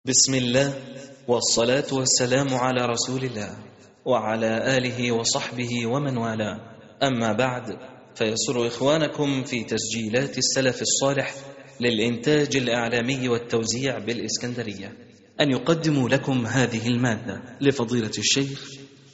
بسم الله والصلاة والسلام على رسول الله وعلى آله وصحبه ومن والاه أما بعد فيسر إخوانكم في تسجيلات السلف الصالح للإنتاج الإعلامي والتوزيع بالإسكندرية أن يقدموا لكم هذه المادة لفضيلة الشيخ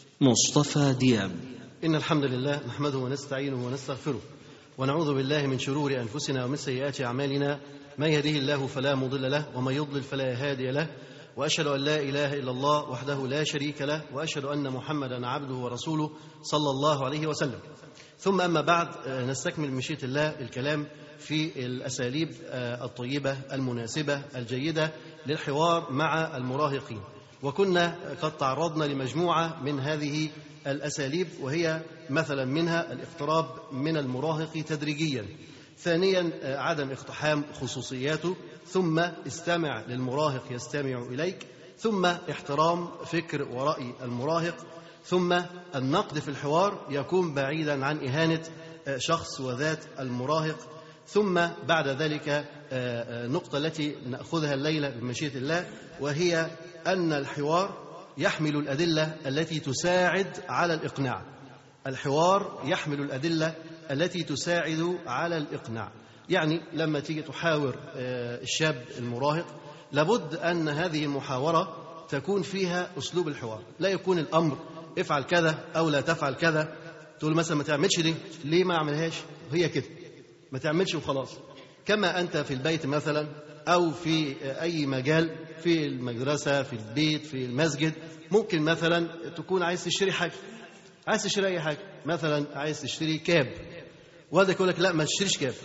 مصطفى دياب إن الحمد لله نحمده ونستعينه ونستغفره ونعوذ بالله من شرور أنفسنا ومن سيئات أعمالنا من يهده الله فلا مضل له ومن يضلل فلا هادي له وأشهد أن لا إله إلا الله وحده لا شريك له وأشهد أن محمدا عبده ورسوله صلى الله عليه وسلم ثم أما بعد نستكمل مشيئة الله الكلام في الأساليب الطيبة المناسبة الجيدة للحوار مع المراهقين وكنا قد تعرضنا لمجموعة من هذه الأساليب وهي مثلا منها الاقتراب من المراهق تدريجيا ثانيا عدم اقتحام خصوصياته ثم استمع للمراهق يستمع إليك ثم احترام فكر ورأي المراهق ثم النقد في الحوار يكون بعيدا عن إهانة شخص وذات المراهق ثم بعد ذلك النقطة التي نأخذها الليلة بمشيئة الله وهي أن الحوار يحمل الأدلة التي تساعد على الإقناع الحوار يحمل الأدلة التي تساعد على الإقناع يعني لما تيجي تحاور الشاب المراهق لابد أن هذه المحاورة تكون فيها أسلوب الحوار لا يكون الأمر افعل كذا أو لا تفعل كذا تقول مثلا ما تعملش دي ليه ما أعملهاش هي كده ما تعملش وخلاص كما أنت في البيت مثلا أو في أي مجال في المدرسة في البيت في المسجد ممكن مثلا تكون عايز تشتري حاجة عايز تشتري أي حاجة مثلا عايز تشتري كاب والدك يقول لك لا ما تشتريش كاب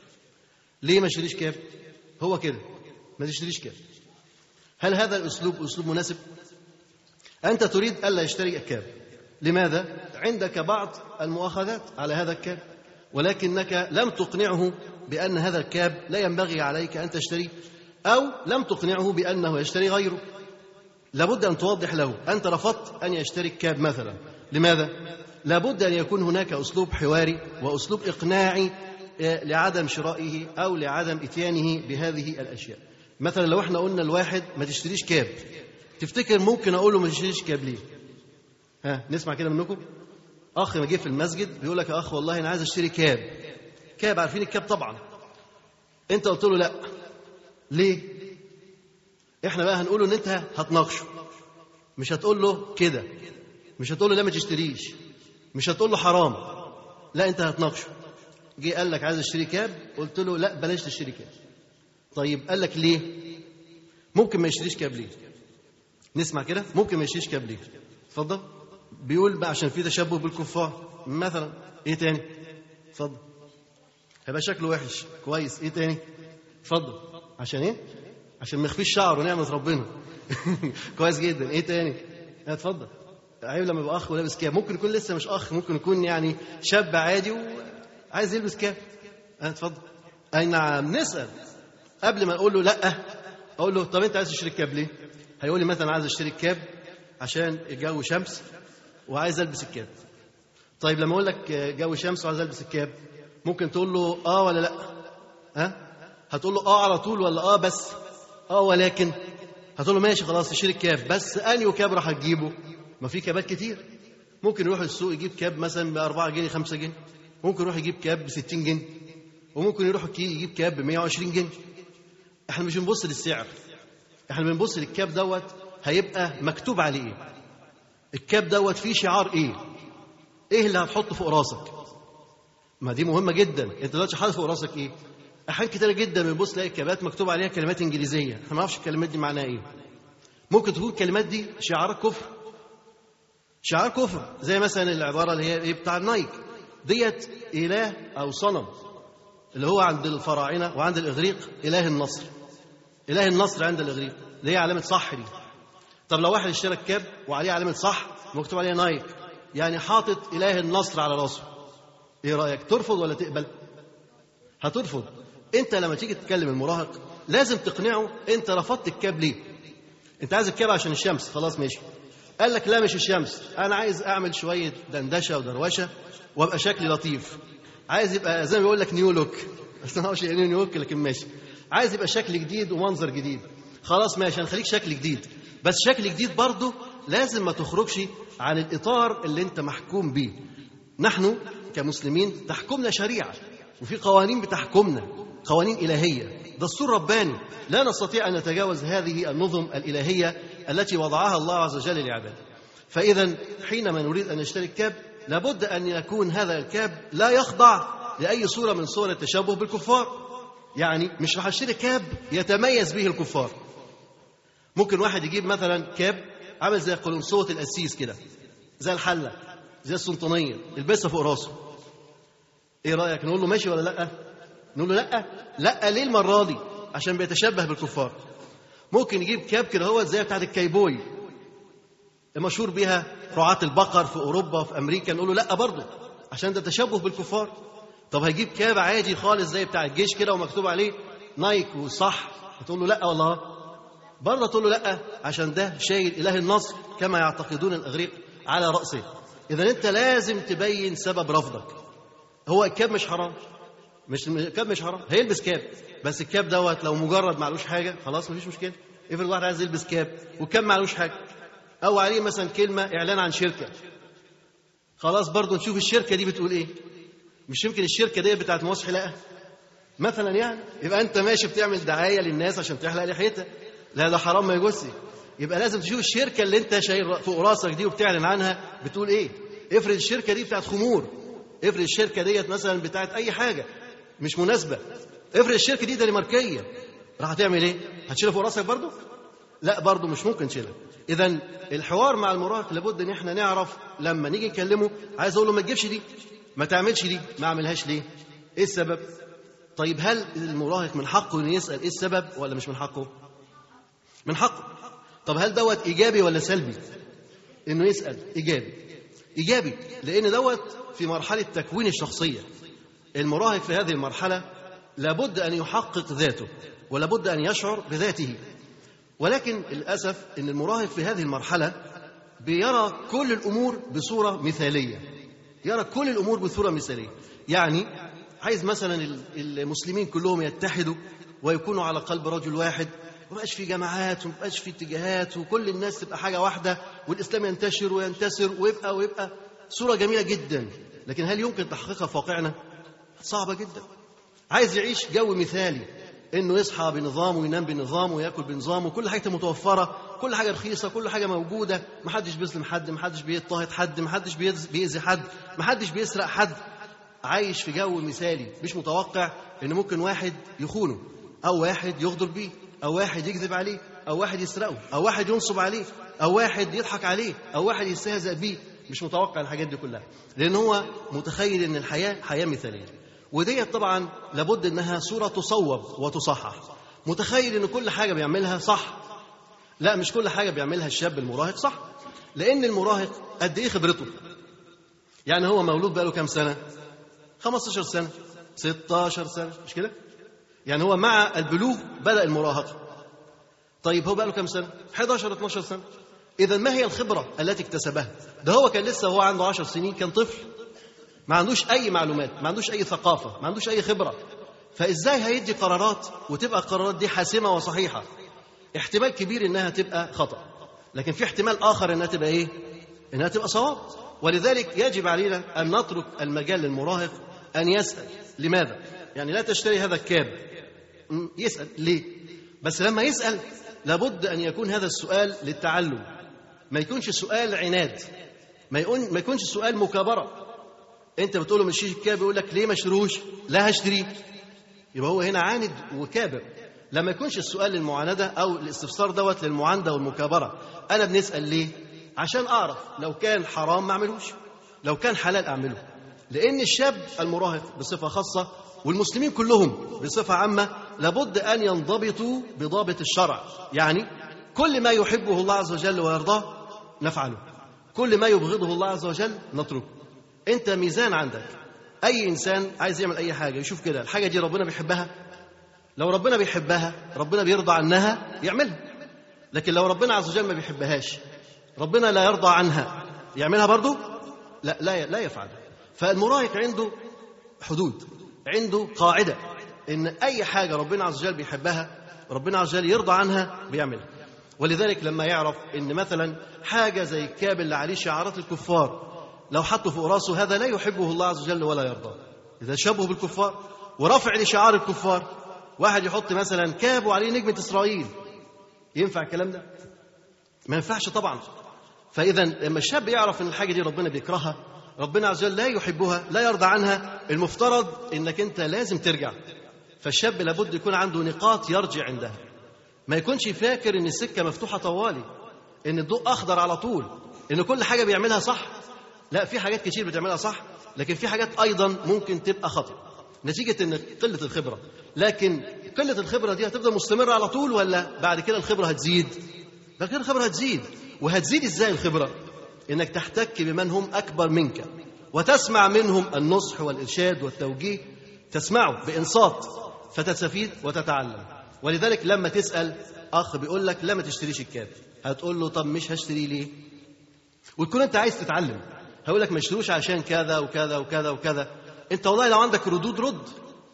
ليه ما تشتريش كاب هو كده ما تشتريش كاب هل هذا الأسلوب أسلوب مناسب أنت تريد ألا يشتري الكاب لماذا عندك بعض المؤاخذات على هذا الكاب ولكنك لم تقنعه بأن هذا الكاب لا ينبغي عليك أن تشتريه أو لم تقنعه بأنه يشتري غيره لابد أن توضح له أنت رفضت أن يشتري الكاب مثلا لماذا؟ لابد أن يكون هناك أسلوب حواري وأسلوب إقناعي لعدم شرائه أو لعدم إتيانه بهذه الأشياء مثلا لو احنا قلنا الواحد ما تشتريش كاب تفتكر ممكن أقول له ما تشتريش كاب ليه؟ ها نسمع كده منكم؟ أخ ما جه في المسجد بيقول لك يا أخ والله أنا عايز أشتري كاب كاب عارفين الكاب طبعا أنت قلت له لا ليه؟ احنا بقى هنقول له ان انت هتناقشه مش هتقول له كده مش هتقول له لا ما تشتريش مش هتقول له حرام لا انت هتناقشه جه قال لك عايز اشتري كاب قلت له لا بلاش تشتري كاب طيب قال لك ليه ممكن ما يشتريش كاب ليه نسمع كده ممكن ما يشتريش كاب ليه اتفضل بيقول بقى عشان في تشبه بالكفار مثلا ايه تاني اتفضل هيبقى شكله وحش كويس ايه تاني اتفضل عشان ايه عشان ما يخفيش شعره ونعمه ربنا كويس جدا ايه تاني اتفضل عيب لما يبقى اخ ولابس كاب ممكن يكون لسه مش اخ ممكن يكون يعني شاب عادي وعايز يلبس كاب اتفضل اي نعم نسال قبل ما اقول له لا اقول له طب انت عايز تشتري الكاب ليه هيقول لي مثلا عايز اشتري الكاب عشان الجو شمس وعايز البس الكاب طيب لما اقول لك جو شمس وعايز البس الكاب ممكن تقول له اه ولا لا ها هتقول له اه على طول ولا اه بس اه ولكن هتقول له ماشي خلاص تشتري الكاب بس انهي كاب راح تجيبه ما في كابات كتير ممكن يروح السوق يجيب كاب مثلا ب 4 جنيه 5 جنيه ممكن يروح يجيب كاب ب 60 جنيه وممكن يروح يجيب كاب ب 120 جنيه احنا مش بنبص للسعر احنا بنبص للكاب دوت هيبقى مكتوب عليه ايه الكاب دوت فيه شعار ايه ايه اللي هتحطه فوق راسك ما دي مهمه جدا انت دلوقتي حاطط فوق راسك ايه احيان كتيره جدا بنبص نلاقي الكابات مكتوب عليها كلمات انجليزيه احنا ما نعرفش الكلمات دي معناها ايه ممكن تكون الكلمات دي شعارات كفر شعار كفر زي مثلا العباره اللي هي ايه بتاع النايك ديت اله او صنم اللي هو عند الفراعنه وعند الاغريق اله النصر اله النصر عند الاغريق اللي هي علامه صح دي طب لو واحد اشترى كاب وعليه علامه صح مكتوب عليها نايك يعني حاطط اله النصر على راسه ايه رايك ترفض ولا تقبل هترفض انت لما تيجي تتكلم المراهق لازم تقنعه انت رفضت الكاب ليه انت عايز الكاب عشان الشمس خلاص ماشي قال لك لا مش الشمس انا عايز اعمل شويه دندشه ودروشه وابقى شكلي لطيف عايز يبقى زي ما بيقول لك نيو لوك بس انا ما اعرفش يعني نيو لوك لكن ماشي عايز يبقى شكل جديد ومنظر جديد خلاص ماشي هنخليك شكل جديد بس شكل جديد برضه لازم ما تخرجش عن الاطار اللي انت محكوم بيه نحن كمسلمين تحكمنا شريعه وفي قوانين بتحكمنا قوانين الهيه دستور رباني لا نستطيع ان نتجاوز هذه النظم الالهيه التي وضعها الله عز وجل لعباده فاذا حينما نريد ان نشتري كاب لابد ان يكون هذا الكاب لا يخضع لاي صوره من صور التشبه بالكفار يعني مش راح اشتري كاب يتميز به الكفار ممكن واحد يجيب مثلا كاب عامل زي قلنسوة القسيس كده زي الحله زي السلطانيه يلبسها فوق راسه ايه رايك نقول له ماشي ولا لا نقول له لا لا ليه المره دي عشان بيتشبه بالكفار ممكن يجيب كاب كده هو زي بتاعت الكايبوي المشهور بها رعاة البقر في اوروبا وفي امريكا نقول له لا برضه عشان ده تشبه بالكفار طب هيجيب كاب عادي خالص زي بتاع الجيش كده ومكتوب عليه نايك وصح تقول له لا والله برضه تقول له لا عشان ده شايل اله النصر كما يعتقدون الاغريق على راسه اذا انت لازم تبين سبب رفضك هو الكاب مش حرام مش الكاب مش حرام هيلبس كاب بس الكاب دوت لو مجرد معلوش حاجه خلاص مفيش مشكله افرض واحد عايز يلبس كاب والكاب معلوش حاجه او عليه مثلا كلمه اعلان عن شركه خلاص برضه نشوف الشركه دي بتقول ايه مش يمكن الشركه دي بتاعت مواس حلاقه مثلا يعني يبقى انت ماشي بتعمل دعايه للناس عشان تحلق لحيتها لا ده حرام ما يجوزش يبقى لازم تشوف الشركه اللي انت شايل فوق راسك دي وبتعلن عنها بتقول ايه افرض الشركه دي بتاعت خمور افرض الشركه ديت مثلا بتاعت اي حاجه مش مناسبه افرض الشركه دي دنماركيه راح هتعمل ايه هتشيلها فوق راسك برضه لا برضه مش ممكن تشيلها اذا الحوار مع المراهق لابد ان احنا نعرف لما نيجي نكلمه عايز اقول له ما تجيبش دي ما تعملش دي ما اعملهاش ليه ايه السبب طيب هل المراهق من حقه انه يسال ايه السبب ولا مش من حقه من حقه طب هل دوت ايجابي ولا سلبي انه يسال ايجابي ايجابي لان دوت في مرحله تكوين الشخصيه المراهق في هذه المرحله لابد ان يحقق ذاته ولابد ان يشعر بذاته ولكن للاسف ان المراهق في هذه المرحله بيرى كل الامور بصوره مثاليه يرى كل الامور بصوره مثاليه يعني عايز مثلا المسلمين كلهم يتحدوا ويكونوا على قلب رجل واحد ومبقاش في جماعات ومبقاش في اتجاهات وكل الناس تبقى حاجه واحده والاسلام ينتشر وينتسر ويبقى ويبقى صوره جميله جدا لكن هل يمكن تحقيقها في واقعنا؟ صعبه جدا عايز يعيش جو مثالي انه يصحى بنظام وينام بنظام وياكل بنظام وكل حاجه متوفره كل حاجه رخيصه كل حاجه موجوده محدش بيظلم حد محدش بيضطهد حد محدش بيأذي حد محدش بيسرق حد عايش في جو مثالي مش متوقع ان ممكن واحد يخونه او واحد يغدر بيه او واحد يكذب عليه او واحد يسرقه او واحد ينصب عليه او واحد يضحك عليه او واحد يستهزأ بيه مش متوقع الحاجات دي كلها لان هو متخيل ان الحياه حياه مثاليه وديت طبعا لابد انها صوره تصوب وتصحح متخيل ان كل حاجه بيعملها صح لا مش كل حاجه بيعملها الشاب المراهق صح لان المراهق قد ايه خبرته يعني هو مولود بقاله كام سنه 15 سنه 16 سنه مش كده يعني هو مع البلوغ بدا المراهقه طيب هو بقاله كام سنه 11 12 سنه اذا ما هي الخبره التي اكتسبها ده هو كان لسه هو عنده 10 سنين كان طفل ما عندوش اي معلومات ما عندوش اي ثقافه ما عندوش اي خبره فازاي هيدي قرارات وتبقى القرارات دي حاسمه وصحيحه احتمال كبير انها تبقى خطا لكن في احتمال اخر انها تبقى ايه انها تبقى صواب ولذلك يجب علينا ان نترك المجال للمراهق ان يسال لماذا يعني لا تشتري هذا الكاب يسال ليه بس لما يسال لابد ان يكون هذا السؤال للتعلم ما يكونش سؤال عناد ما يكون ما يكونش سؤال مكابره انت بتقول له مشيش الكاب يقول لك ليه ما اشتروش لا هشتريه يبقى هو هنا عاند وكابر لما يكونش السؤال للمعاندة أو الاستفسار دوت للمعاندة والمكابرة أنا بنسأل ليه؟ عشان أعرف لو كان حرام ما أعملوش لو كان حلال أعمله لأن الشاب المراهق بصفة خاصة والمسلمين كلهم بصفة عامة لابد أن ينضبطوا بضابط الشرع يعني كل ما يحبه الله عز وجل ويرضاه نفعله كل ما يبغضه الله عز وجل نتركه أنت ميزان عندك أي إنسان عايز يعمل أي حاجة يشوف كده الحاجة دي ربنا بيحبها لو ربنا بيحبها ربنا بيرضى عنها يعملها لكن لو ربنا عز وجل ما بيحبهاش ربنا لا يرضى عنها يعملها برضو لا لا لا يفعلها فالمراهق عنده حدود عنده قاعدة إن أي حاجة ربنا عز وجل بيحبها ربنا عز وجل يرضى عنها بيعملها ولذلك لما يعرف ان مثلا حاجه زي الكاب اللي عليه شعارات الكفار لو حطه فوق راسه هذا لا يحبه الله عز وجل ولا يرضاه اذا شبهه بالكفار ورفع لشعار الكفار واحد يحط مثلا كاب وعليه نجمه اسرائيل ينفع الكلام ده ما ينفعش طبعا فاذا لما الشاب يعرف ان الحاجه دي ربنا بيكرهها ربنا عز وجل لا يحبها لا يرضى عنها المفترض انك انت لازم ترجع فالشاب لابد يكون عنده نقاط يرجع عندها ما يكونش فاكر ان السكه مفتوحه طوالي ان الضوء اخضر على طول ان كل حاجه بيعملها صح لا في حاجات كتير بتعملها صح لكن في حاجات ايضا ممكن تبقى خطا نتيجه ان قله الخبره لكن قله الخبره دي هتفضل مستمره على طول ولا بعد كده الخبره هتزيد بعد كده الخبره هتزيد وهتزيد ازاي الخبره انك تحتك بمن هم اكبر منك وتسمع منهم النصح والارشاد والتوجيه تسمعه بانصات فتستفيد وتتعلم ولذلك لما تسال اخ بيقول لك لا ما تشتريش الكاب هتقول له طب مش هشتري ليه وتكون انت عايز تتعلم هقول لك ما اشتروش عشان كذا وكذا وكذا وكذا انت والله لو عندك ردود رد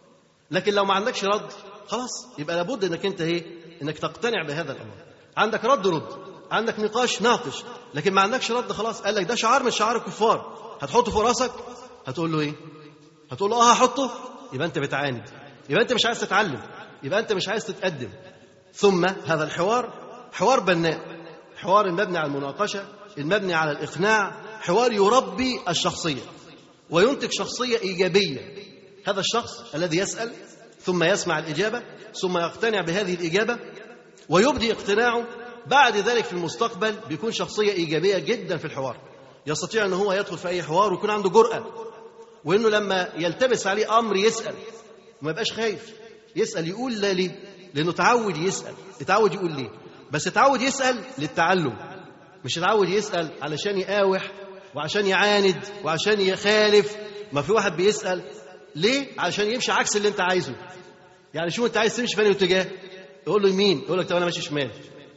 لكن لو ما عندكش رد خلاص يبقى لابد انك انت ايه انك تقتنع بهذا الامر عندك رد رد عندك نقاش ناقش لكن ما عندكش رد خلاص قال لك ده شعار من شعار الكفار هتحطه فوق راسك هتقول له ايه هتقول له اه هحطه يبقى انت بتعاند يبقى انت مش عايز تتعلم يبقى انت مش عايز تتقدم ثم هذا الحوار حوار بناء حوار المبني على المناقشه المبني على الاقناع حوار يربي الشخصيه وينتج شخصيه ايجابيه هذا الشخص الذي يسال ثم يسمع الاجابه ثم يقتنع بهذه الاجابه ويبدي اقتناعه بعد ذلك في المستقبل بيكون شخصيه ايجابيه جدا في الحوار يستطيع ان هو يدخل في اي حوار ويكون عنده جرأه وانه لما يلتبس عليه امر يسال وما يبقاش خايف يسال يقول لا ليه لانه تعود يسال اتعود يقول ليه بس اتعود يسال للتعلم مش اتعود يسال علشان يقاوح وعشان يعاند وعشان يخالف ما في واحد بيسال ليه علشان يمشي عكس اللي انت عايزه يعني شو انت عايز تمشي في انهي اتجاه يقول له يمين يقول لك طب انا ماشي شمال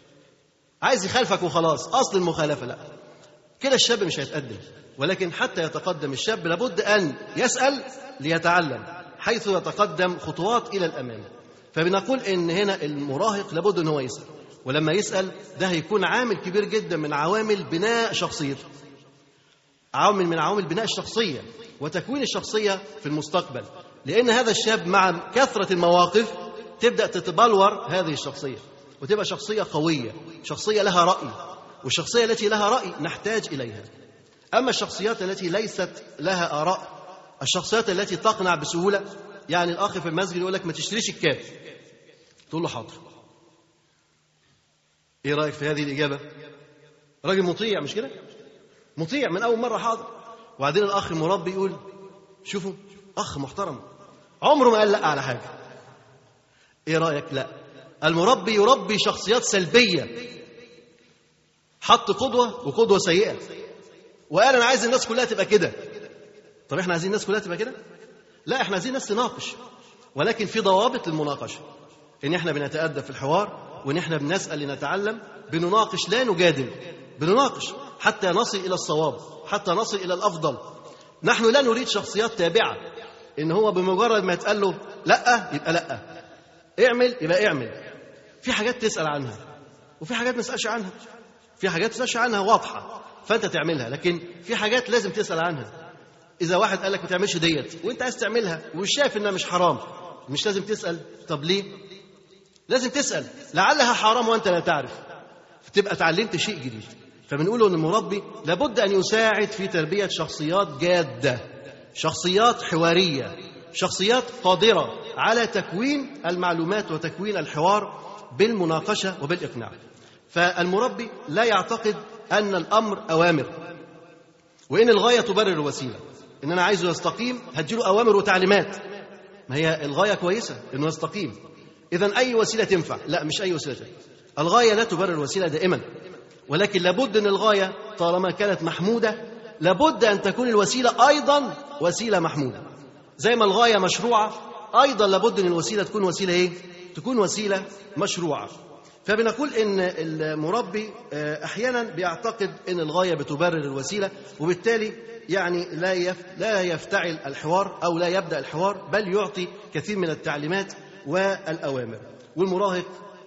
عايز يخالفك وخلاص اصل المخالفه لا كده الشاب مش هيتقدم ولكن حتى يتقدم الشاب لابد ان يسال ليتعلم حيث يتقدم خطوات الى الامام فبنقول ان هنا المراهق لابد ان هو يسال ولما يسال ده هيكون عامل كبير جدا من عوامل بناء شخصيته عامل من عوامل بناء الشخصيه وتكوين الشخصيه في المستقبل لان هذا الشاب مع كثره المواقف تبدا تتبلور هذه الشخصيه وتبقى شخصيه قويه شخصيه لها راي والشخصيه التي لها راي نحتاج اليها اما الشخصيات التي ليست لها اراء الشخصيات التي تقنع بسهوله يعني الاخ في المسجد يقول لك ما تشتريش الكاف تقول له حاضر ايه رايك في هذه الاجابه راجل مطيع مش كده مطيع من اول مره حاضر وبعدين الاخ المربي يقول شوفوا اخ محترم عمره ما قال لا على حاجه ايه رايك لا المربي يربي شخصيات سلبيه حط قدوه وقدوه سيئه وقال انا عايز الناس كلها تبقى كده طب احنا عايزين الناس كلها تبقى كده لا احنا عايزين الناس تناقش ولكن في ضوابط للمناقشه ان احنا بنتادب في الحوار وان احنا بنسال لنتعلم بنناقش لا نجادل بنناقش حتى نصل الى الصواب حتى نصل الى الافضل نحن لا نريد شخصيات تابعه ان هو بمجرد ما يتقال له لا يبقى لا اعمل يبقى اعمل في حاجات تسال عنها وفي حاجات ما تسالش عنها في حاجات ما تسالش عنها واضحه فانت تعملها لكن في حاجات لازم تسال عنها اذا واحد قال لك ما تعملش ديت وانت عايز تعملها ومش شايف انها مش حرام مش لازم تسال طب ليه لازم تسال لعلها حرام وانت لا تعرف فتبقى اتعلمت شيء جديد فبنقول ان المربي لابد ان يساعد في تربيه شخصيات جاده شخصيات حواريه شخصيات قادره على تكوين المعلومات وتكوين الحوار بالمناقشه وبالاقناع فالمربي لا يعتقد ان الامر اوامر وان الغايه تبرر الوسيله ان انا عايزه يستقيم هديله اوامر وتعليمات ما هي الغايه كويسه انه يستقيم اذا اي وسيله تنفع لا مش اي وسيله تنفع. الغايه لا تبرر الوسيله دائما ولكن لابد ان الغايه طالما كانت محموده لابد ان تكون الوسيله ايضا وسيله محموده زي ما الغايه مشروعه ايضا لابد ان الوسيله تكون وسيله ايه تكون وسيله مشروعه فبنقول ان المربي احيانا بيعتقد ان الغايه بتبرر الوسيله وبالتالي يعني لا يف لا يفتعل الحوار او لا يبدا الحوار بل يعطي كثير من التعليمات والاوامر والمراهق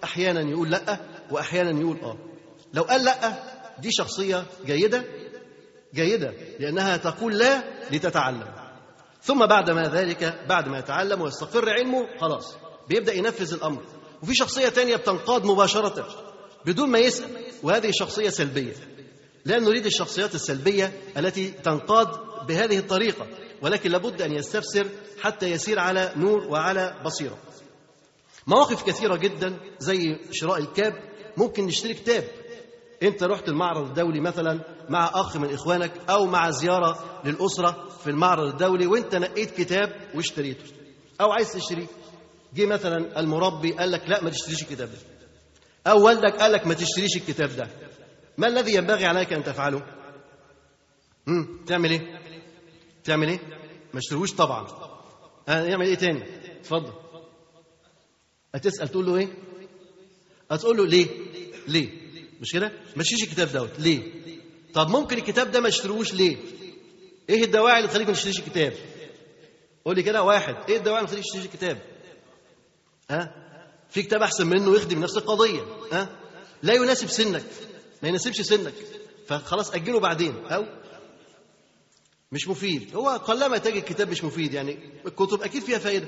احيانا يقول لا واحيانا يقول اه لو قال لا دي شخصيه جيده جيده لانها تقول لا لتتعلم ثم بعد ما ذلك بعد ما يتعلم ويستقر علمه خلاص بيبدا ينفذ الامر وفي شخصيه تانية بتنقاد مباشره بدون ما يسال وهذه شخصيه سلبيه لا نريد الشخصيات السلبيه التي تنقاد بهذه الطريقه ولكن لابد ان يستفسر حتى يسير على نور وعلى بصيره مواقف كثيره جدا زي شراء الكتاب ممكن نشتري كتاب انت رحت المعرض الدولي مثلا مع اخ من اخوانك او مع زياره للاسره في المعرض الدولي وانت نقيت كتاب واشتريته او عايز تشتريه جه مثلا المربي قال لك لا ما تشتريش الكتاب ده او والدك قال لك ما تشتريش الكتاب ده ما الذي ينبغي عليك ان تفعله امم تعمل ايه تعمل ايه ما اشتروش طبعا هنعمل ايه تاني اتفضل هتسال تقول له ايه هتقول له ليه ليه مش كده ما تشتريش الكتاب دوت ليه طب ممكن الكتاب ده ما اشتروش ليه ايه الدواعي اللي تخليك ما تشتريش الكتاب قول لي كده واحد ايه الدواعي اللي تخليك تشتريش الكتاب ها في كتاب احسن منه يخدم نفس القضيه ها لا يناسب سنك ما يناسبش سنك فخلاص اجله بعدين او مش مفيد هو قلما تجد كتاب مش مفيد يعني الكتب اكيد فيها فائده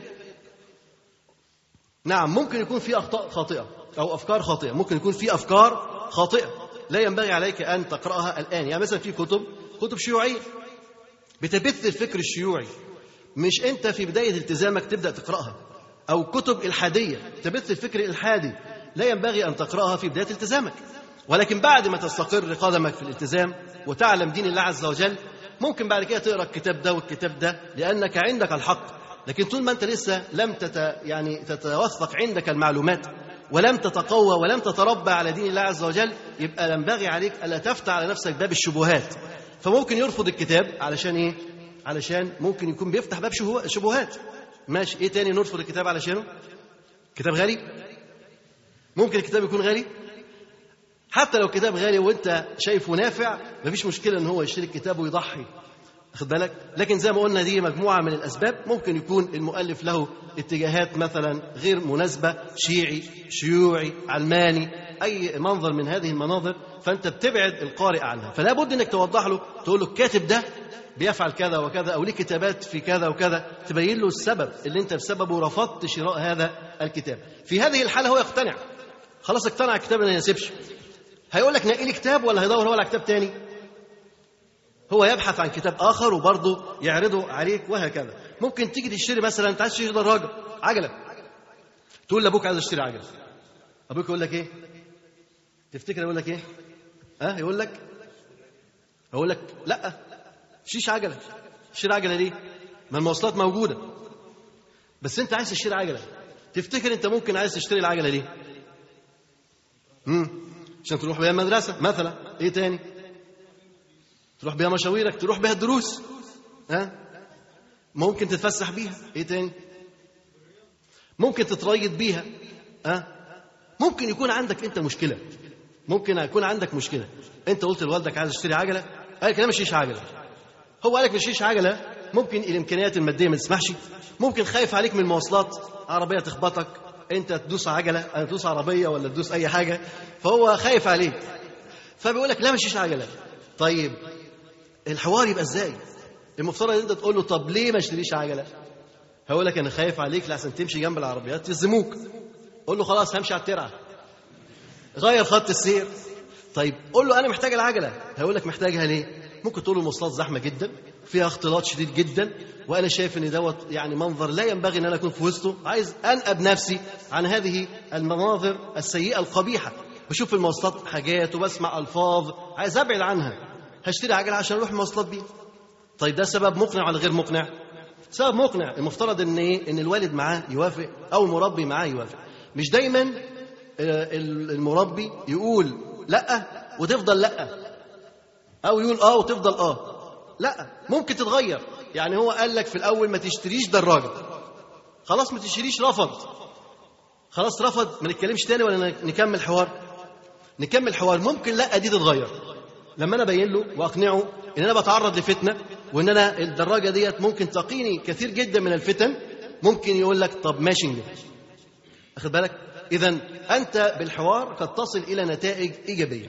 نعم ممكن يكون في اخطاء خاطئه او افكار خاطئه ممكن يكون في افكار خاطئه لا ينبغي عليك ان تقراها الان يعني مثلا في كتب كتب شيوعيه بتبث الفكر الشيوعي مش انت في بدايه التزامك تبدا تقراها او كتب الحاديه تبث الفكر الالحادي لا ينبغي ان تقراها في بدايه التزامك ولكن بعد ما تستقر قدمك في الالتزام وتعلم دين الله عز وجل ممكن بعد كده تقرا الكتاب ده والكتاب ده لانك عندك الحق لكن طول ما انت لسه لم تت يعني تتوثق عندك المعلومات ولم تتقوى ولم تتربى على دين الله عز وجل يبقى ينبغي عليك الا تفتح على نفسك باب الشبهات فممكن يرفض الكتاب علشان ايه علشان ممكن يكون بيفتح باب شبهات ماشي ايه تاني نرفض الكتاب علشانه كتاب غالي ممكن الكتاب يكون غالي حتى لو كتاب غالي وانت شايفه نافع مفيش مشكله ان هو يشتري الكتاب ويضحي واخد بالك لكن زي ما قلنا دي مجموعه من الاسباب ممكن يكون المؤلف له اتجاهات مثلا غير مناسبه شيعي شيوعي علماني اي منظر من هذه المناظر فانت بتبعد القارئ عنها فلا بد انك توضح له تقول له الكاتب ده بيفعل كذا وكذا او ليه كتابات في كذا وكذا تبين له السبب اللي انت بسببه رفضت شراء هذا الكتاب في هذه الحاله هو يقتنع خلاص اقتنع الكتاب ما يناسبش هيقول لك نقي لي كتاب ولا هيدور هو على كتاب تاني هو يبحث عن كتاب اخر وبرضه يعرضه عليك وهكذا ممكن تيجي تشتري مثلا انت عايز تشتري دراجه عجله تقول لابوك عايز اشتري عجله ابوك يقول لك ايه تفتكر يقول لك ايه ها أه؟ يقول لك اقول لك لا تشتريش عجله تشتري عجله ليه ما المواصلات موجوده بس انت عايز تشتري عجله تفتكر انت ممكن عايز تشتري العجله ليه امم عشان تروح بيها المدرسه مثلا ايه تاني تروح بيها مشاويرك تروح بيها الدروس ها ممكن تتفسح بيها ايه تاني ممكن تتريض بيها ها ممكن يكون عندك انت مشكله ممكن يكون عندك مشكله انت قلت لوالدك عايز اشتري عجله قال لك لا مش عجله هو قال لك مش عجله ممكن الامكانيات الماديه ما تسمحش ممكن خايف عليك من المواصلات عربيه تخبطك انت تدوس عجله انا تدوس عربيه ولا تدوس اي حاجه فهو خايف عليك فبيقول لك لا مش عجله طيب الحوار يبقى ازاي المفترض ان انت تقول له طب ليه ما اشتريش عجله هيقول لك انا خايف عليك لحسن تمشي جنب العربيات يلزموك قول له خلاص همشي على الترعه غير خط السير طيب قول له انا محتاج العجله هيقول لك محتاجها ليه ممكن تقول له المواصلات زحمه جدا فيها اختلاط شديد جدا وانا شايف ان دوت يعني منظر لا ينبغي ان انا اكون في وسطه عايز انقب نفسي عن هذه المناظر السيئه القبيحه بشوف في المواصلات حاجات وبسمع الفاظ عايز ابعد عنها هشتري عجله عشان اروح المواصلات بيها طيب ده سبب مقنع ولا غير مقنع سبب مقنع المفترض ان ايه ان الوالد معاه يوافق او المربي معاه يوافق مش دايما المربي يقول لا وتفضل لا او يقول اه وتفضل اه لا ممكن تتغير يعني هو قال لك في الاول ما تشتريش دراجه خلاص ما تشتريش رفض خلاص رفض ما نتكلمش تاني ولا نكمل حوار نكمل حوار ممكن لا دي تتغير لما انا ابين له واقنعه ان انا بتعرض لفتنه وان انا الدراجه ديت ممكن تقيني كثير جدا من الفتن ممكن يقول لك طب ماشي اخد بالك إذا أنت بالحوار قد تصل إلى نتائج إيجابية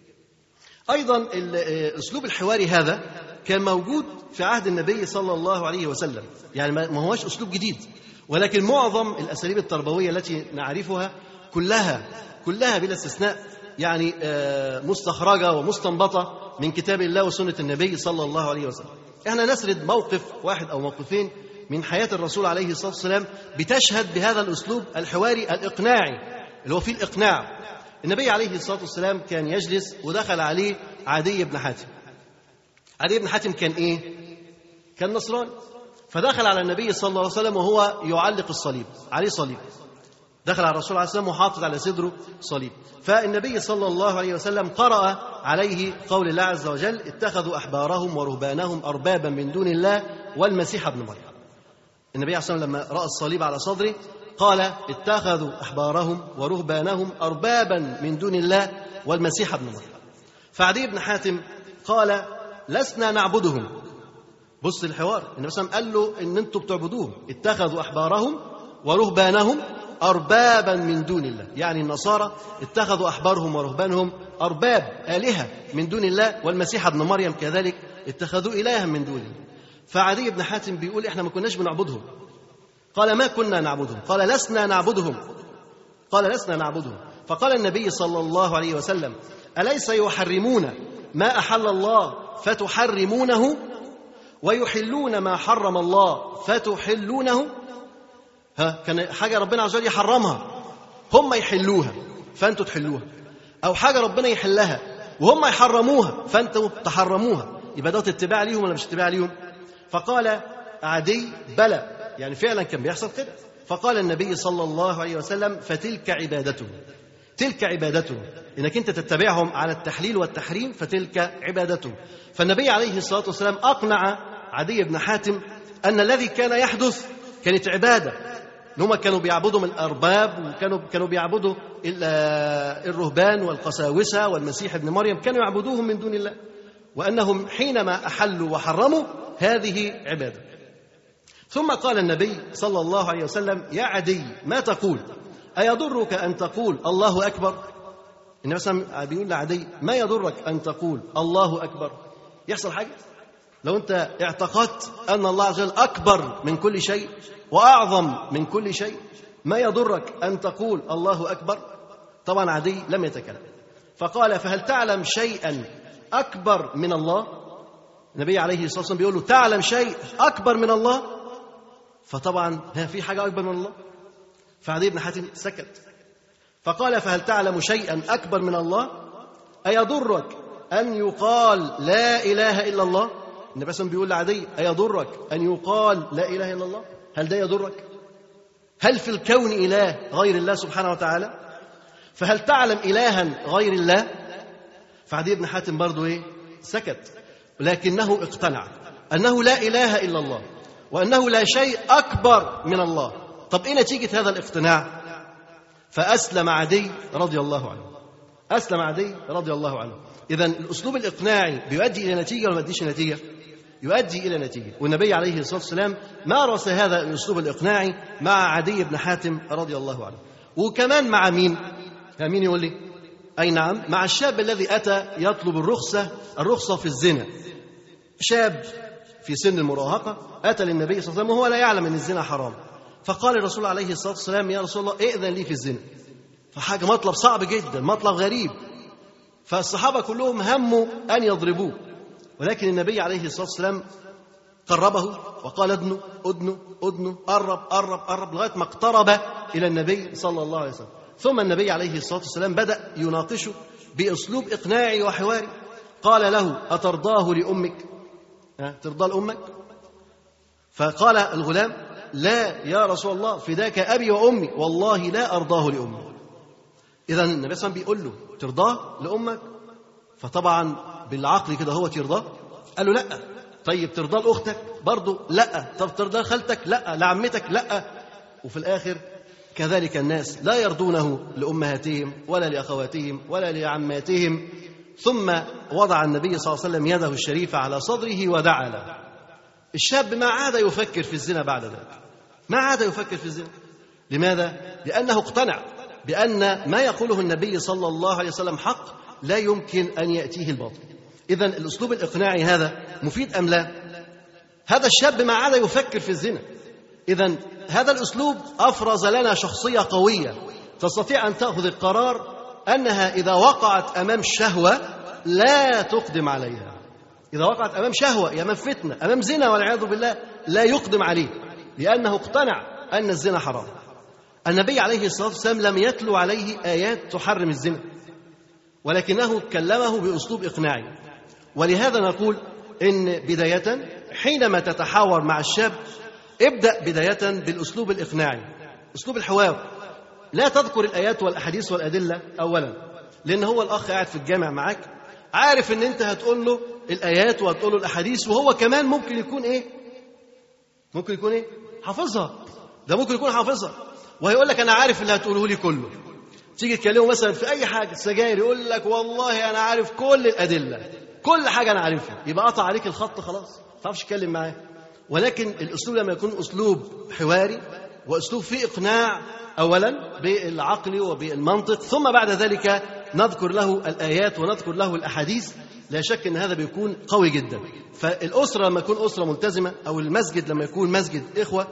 أيضا الأسلوب الحواري هذا كان موجود في عهد النبي صلى الله عليه وسلم يعني ما هوش أسلوب جديد ولكن معظم الأساليب التربوية التي نعرفها كلها كلها بلا استثناء يعني مستخرجة ومستنبطة من كتاب الله وسنة النبي صلى الله عليه وسلم احنا نسرد موقف واحد أو موقفين من حياة الرسول عليه الصلاة والسلام بتشهد بهذا الأسلوب الحواري الإقناعي اللي هو فيه الإقناع النبي عليه الصلاة والسلام كان يجلس ودخل عليه عدي بن حاتم عدي بن حاتم كان إيه؟ كان نصراني فدخل على النبي صلى الله عليه وسلم وهو يعلق الصليب عليه صليب دخل على الرسول عليه الصلاه والسلام وحاطط على صدره صليب فالنبي صلى الله عليه وسلم قرأ عليه قول الله عز وجل اتخذوا أحبارهم ورهبانهم أربابا من دون الله والمسيح ابن مريم النبي عليه الصلاة والسلام لما رأى الصليب على صدره قال اتخذوا أحبارهم ورهبانهم أربابا من دون الله والمسيح ابن مريم فعدي بن حاتم قال لسنا نعبدهم بص الحوار النبي صلى الله عليه وسلم قال له ان انتم بتعبدوهم اتخذوا احبارهم ورهبانهم اربابا من دون الله يعني النصارى اتخذوا احبارهم ورهبانهم ارباب الهه من دون الله والمسيح ابن مريم كذلك اتخذوا الها من دون الله فعدي بن حاتم بيقول احنا ما كناش بنعبدهم قال ما كنا نعبدهم قال لسنا نعبدهم قال لسنا نعبدهم فقال النبي صلى الله عليه وسلم اليس يحرمون ما احل الله فتحرمونه ويحلون ما حرم الله فتحلونه ها كان حاجه ربنا عز وجل يحرمها هم يحلوها فانتوا تحلوها او حاجه ربنا يحلها وهم يحرموها فانتوا تحرموها يبقى ده اتباع ليهم ولا مش اتباع ليهم فقال عدي بلى يعني فعلا كان بيحصل كده فقال النبي صلى الله عليه وسلم فتلك عبادته تلك عبادته انك انت تتبعهم على التحليل والتحريم فتلك عبادته فالنبي عليه الصلاه والسلام اقنع عدي بن حاتم ان الذي كان يحدث كانت عباده ان هم كانوا بيعبدوا من الارباب وكانوا كانوا بيعبدوا الرهبان والقساوسه والمسيح ابن مريم كانوا يعبدوهم من دون الله وانهم حينما احلوا وحرموا هذه عباده ثم قال النبي صلى الله عليه وسلم يا عدي ما تقول أيضرك أن تقول الله أكبر النبي صلى الله عليه وسلم بيقول لعدي ما يضرك أن تقول الله أكبر يحصل حاجة لو أنت اعتقدت أن الله عز وجل أكبر من كل شيء وأعظم من كل شيء ما يضرك أن تقول الله أكبر طبعا عدي لم يتكلم فقال فهل تعلم شيئا أكبر من الله النبي عليه الصلاة والسلام بيقول له تعلم شيء أكبر من الله فطبعا ها في حاجة أكبر من الله فعدي بن حاتم سكت فقال فهل تعلم شيئا أكبر من الله أيضرك أن يقال لا إله إلا الله النبي صلى بيقول لعدي أيضرك أن يقال لا إله إلا الله هل ده يضرك هل في الكون إله غير الله سبحانه وتعالى فهل تعلم إلها غير الله فعدي بن حاتم برضو إيه سكت لكنه اقتنع أنه لا إله إلا الله وأنه لا شيء أكبر من الله طب إيه نتيجة هذا الاقتناع فأسلم عدي رضي الله عنه أسلم عدي رضي الله عنه إذا الأسلوب الإقناعي بيؤدي إلى نتيجة ولا ما يؤديش نتيجة يؤدي إلى نتيجة والنبي عليه الصلاة والسلام مارس هذا الأسلوب الإقناعي مع عدي بن حاتم رضي الله عنه وكمان مع مين مين يقول لي أي نعم مع الشاب الذي أتى يطلب الرخصة الرخصة في الزنا شاب في سن المراهقة أتى للنبي صلى الله عليه وسلم وهو لا يعلم أن الزنا حرام فقال الرسول عليه الصلاة والسلام يا رسول الله ائذن لي في الزنا فحاجة مطلب صعب جدا مطلب غريب فالصحابة كلهم هموا أن يضربوه ولكن النبي عليه الصلاة والسلام قربه وقال ادنو ادنو ادنو قرب قرب قرب لغاية ما اقترب إلى النبي صلى الله عليه وسلم ثم النبي عليه الصلاة والسلام بدأ يناقشه بأسلوب إقناعي وحواري قال له أترضاه لأمك ترضى لأمك فقال الغلام لا يا رسول الله فداك أبي وأمي والله لا أرضاه لأمي إذا النبي صلى الله عليه وسلم بيقول له ترضاه لأمك فطبعا بالعقل كده هو ترضاه قال له لا طيب ترضاه لأختك برضه لا طب ترضاه لخالتك لا لعمتك لا وفي الآخر كذلك الناس لا يرضونه لأمهاتهم ولا لأخواتهم ولا لعماتهم ثم وضع النبي صلى الله عليه وسلم يده الشريفة على صدره ودعا له الشاب ما عاد يفكر في الزنا بعد ذلك ما عاد يفكر في الزنا لماذا؟ لأنه اقتنع بأن ما يقوله النبي صلى الله عليه وسلم حق لا يمكن أن يأتيه الباطل إذا الأسلوب الإقناعي هذا مفيد أم لا هذا الشاب ما عاد يفكر في الزنا إذا هذا الأسلوب أفرز لنا شخصية قوية تستطيع أن تأخذ القرار أنها إذا وقعت أمام شهوة لا تقدم عليها إذا وقعت أمام شهوة أمام فتنة أمام زنا والعياذ بالله لا يقدم عليه لأنه اقتنع أن الزنا حرام النبي عليه الصلاة والسلام لم يتلو عليه آيات تحرم الزنا ولكنه كلمه بأسلوب إقناعي ولهذا نقول إن بداية حينما تتحاور مع الشاب ابدأ بداية بالأسلوب الإقناعي أسلوب الحوار لا تذكر الآيات والأحاديث والأدلة أولا لأن هو الأخ قاعد في الجامع معاك عارف إن أنت هتقول له الآيات وهتقول له الأحاديث وهو كمان ممكن يكون إيه؟ ممكن يكون إيه؟ حافظها ده ممكن يكون حافظها وهيقول لك أنا عارف اللي هتقوله لي كله تيجي تكلمه مثلا في أي حاجة سجاير يقول لك والله أنا عارف كل الأدلة كل حاجة أنا عارفها يبقى قطع عليك الخط خلاص ما تعرفش تتكلم معاه ولكن الأسلوب لما يكون أسلوب حواري وأسلوب فيه إقناع أولا بالعقل وبالمنطق ثم بعد ذلك نذكر له الآيات ونذكر له الأحاديث لا شك أن هذا بيكون قوي جدا فالأسرة لما يكون أسرة ملتزمة أو المسجد لما يكون مسجد إخوة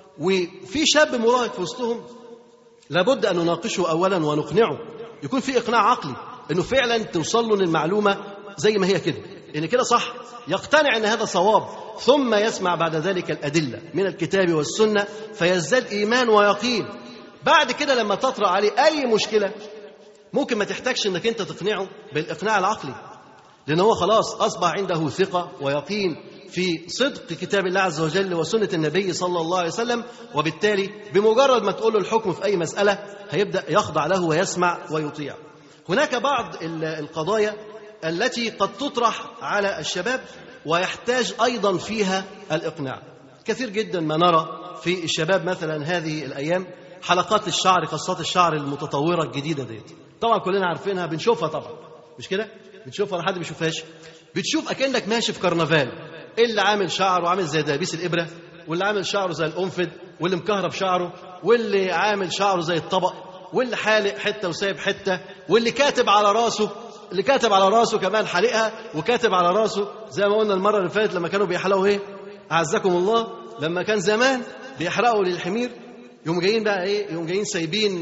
وفي شاب مراهق في وسطهم لابد أن نناقشه أولا ونقنعه يكون في إقناع عقلي أنه فعلا توصل له المعلومة زي ما هي كده إن كده صح يقتنع أن هذا صواب ثم يسمع بعد ذلك الأدلة من الكتاب والسنة فيزداد إيمان ويقين بعد كده لما تطرأ عليه أي مشكلة ممكن ما تحتاجش أنك أنت تقنعه بالإقناع العقلي لأن هو خلاص أصبح عنده ثقة ويقين في صدق كتاب الله عز وجل وسنة النبي صلى الله عليه وسلم وبالتالي بمجرد ما تقول له الحكم في أي مسألة هيبدأ يخضع له ويسمع ويطيع هناك بعض القضايا التي قد تطرح على الشباب ويحتاج أيضا فيها الإقناع كثير جدا ما نرى في الشباب مثلا هذه الأيام حلقات الشعر قصات الشعر المتطورة الجديدة ديت طبعا كلنا عارفينها بنشوفها طبعا مش كده بتشوفها ولا حد بيشوفهاش بتشوف اكنك ماشي في كرنفال اللي عامل شعره عامل زي دبيس الابره واللي عامل شعره زي القنفذ واللي مكهرب شعره واللي عامل شعره زي الطبق واللي حالق حته وسايب حته واللي كاتب على راسه اللي كاتب على راسه كمان حالقها وكاتب على راسه زي ما قلنا المره اللي فاتت لما كانوا بيحلقوا ايه اعزكم الله لما كان زمان بيحرقوا للحمير يوم جايين بقى ايه يوم جايين سايبين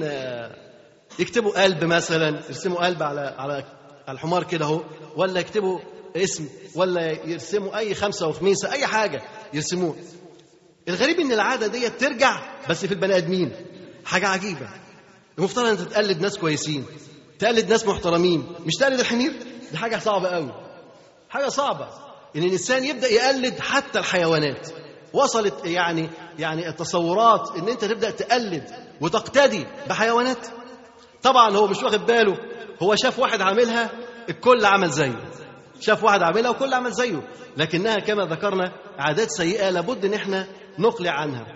يكتبوا قلب مثلا يرسموا قلب على على على الحمار كده اهو ولا يكتبوا اسم ولا يرسموا اي خمسه وخميسه اي حاجه يرسموه الغريب ان العاده دي ترجع بس في البني ادمين حاجه عجيبه المفترض انت تقلد ناس كويسين تقلد ناس محترمين مش تقلد الحمير دي حاجه صعبه قوي حاجه صعبه ان الانسان يبدا يقلد حتى الحيوانات وصلت يعني يعني التصورات ان انت تبدا تقلد وتقتدي بحيوانات طبعا هو مش واخد باله هو شاف واحد عاملها الكل عمل زيه شاف واحد عاملها وكل عمل زيه لكنها كما ذكرنا عادات سيئه لابد ان احنا نقلع عنها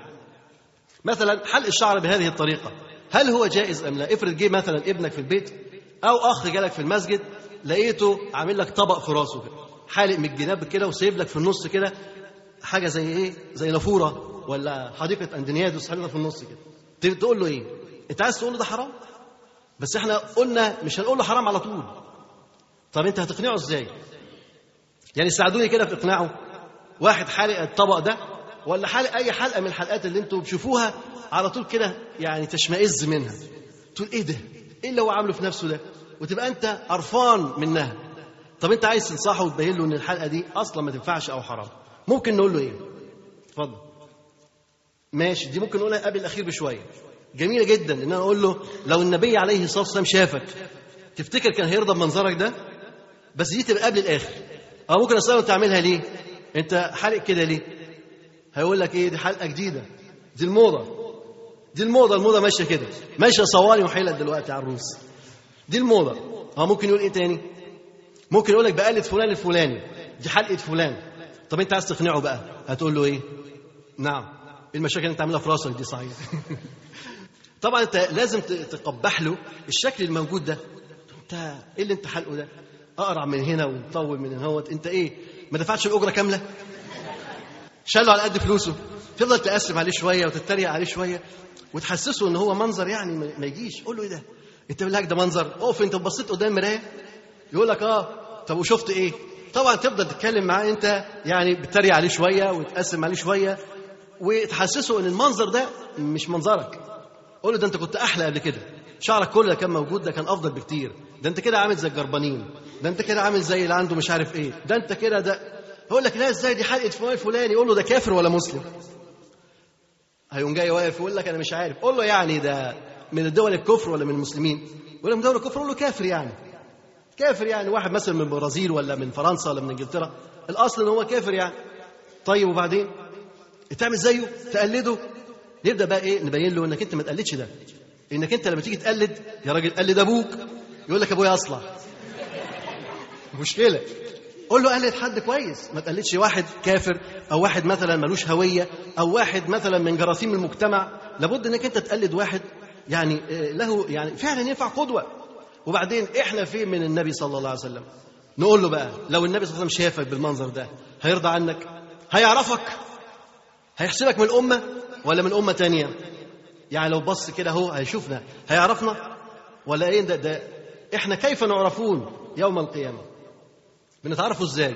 مثلا حلق الشعر بهذه الطريقه هل هو جائز ام لا افرض جه مثلا ابنك في البيت او اخ جالك في المسجد لقيته عامل لك طبق في راسه كده حالق من الجناب كده وسايب لك في النص كده حاجه زي ايه زي نافوره ولا حديقه اندونيادوس حاجه في النص كده تقول له ايه انت عايز تقول له ده حرام بس احنا قلنا مش هنقول له حرام على طول طب انت هتقنعه ازاي يعني ساعدوني كده في اقناعه واحد حالق الطبق ده ولا حالق اي حلقه من الحلقات اللي انتوا بتشوفوها على طول كده يعني تشمئز منها تقول ايه ده ايه اللي هو عامله في نفسه ده وتبقى انت قرفان منها طب انت عايز تنصحه وتبين له ان الحلقه دي اصلا ما تنفعش او حرام ممكن نقول له ايه اتفضل ماشي دي ممكن نقولها قبل الاخير بشويه جميله جدا ان انا اقول له لو النبي عليه الصلاه والسلام شافك تفتكر كان هيرضى بمنظرك ده بس دي تبقى قبل الاخر او ممكن اساله تعملها ليه انت حالق كده ليه هيقول لك ايه دي حلقه جديده دي الموضه دي الموضه الموضه ماشيه كده ماشيه صواني وحيلك دلوقتي على الروس دي الموضه اه ممكن يقول ايه تاني ممكن يقول لك بقلد فلان الفلاني دي حلقه فلان طب انت عايز تقنعه بقى هتقول له ايه نعم ايه المشاكل اللي انت عاملها في راسك دي صحيح طبعا انت لازم تقبح له الشكل الموجود ده انت ايه اللي انت حلقه ده اقرع من هنا ومطول من هنا انت ايه ما دفعتش الاجره كامله شاله على قد فلوسه تفضل تقسم عليه شويه وتتريق عليه شويه وتحسسه ان هو منظر يعني ما ما يجيش قول له ايه ده انت بالله ده منظر اقف انت بصيت قدام المرايه يقول لك اه طب وشفت ايه طبعا تفضل تتكلم معاه انت يعني بتتريق عليه شويه وتقسم عليه شويه وتحسسه ان المنظر ده مش منظرك قول له ده انت كنت احلى قبل كده شعرك كله كان موجود ده كان افضل بكتير ده انت كده عامل زي الجربانين ده انت كده عامل زي اللي عنده مش عارف ايه ده انت كده ده يقول لك لا ازاي دي حلقه فلان الفلاني يقول له ده كافر ولا مسلم هيقوم جاي واقف يقول لك انا مش عارف قول له يعني ده من الدول الكفر ولا من المسلمين يقول لك من دول الكفر قول له كافر يعني كافر يعني واحد مثلا من البرازيل ولا من فرنسا ولا من انجلترا الاصل ان هو كافر يعني طيب وبعدين تعمل زيه تقلده نبدا بقى ايه نبين له انك انت ما تقلدش ده انك انت لما تيجي تقلد يا راجل قلد ابوك يقول لك ابويا اصلع مشكله قول له قلد حد كويس ما تقلدش واحد كافر او واحد مثلا ملوش هويه او واحد مثلا من جراثيم المجتمع لابد انك انت تقلد واحد يعني آه، له يعني فعلا ينفع قدوه وبعدين احنا فين من النبي صلى الله عليه وسلم نقول له بقى لو النبي صلى الله عليه وسلم شافك بالمنظر ده هيرضى عنك هيعرفك هيحسبك من الامه ولا من امه تانية يعني لو بص كده هو هيشوفنا هيعرفنا ولا ايه ده, ده احنا كيف نعرفون يوم القيامه بنتعرفوا ازاي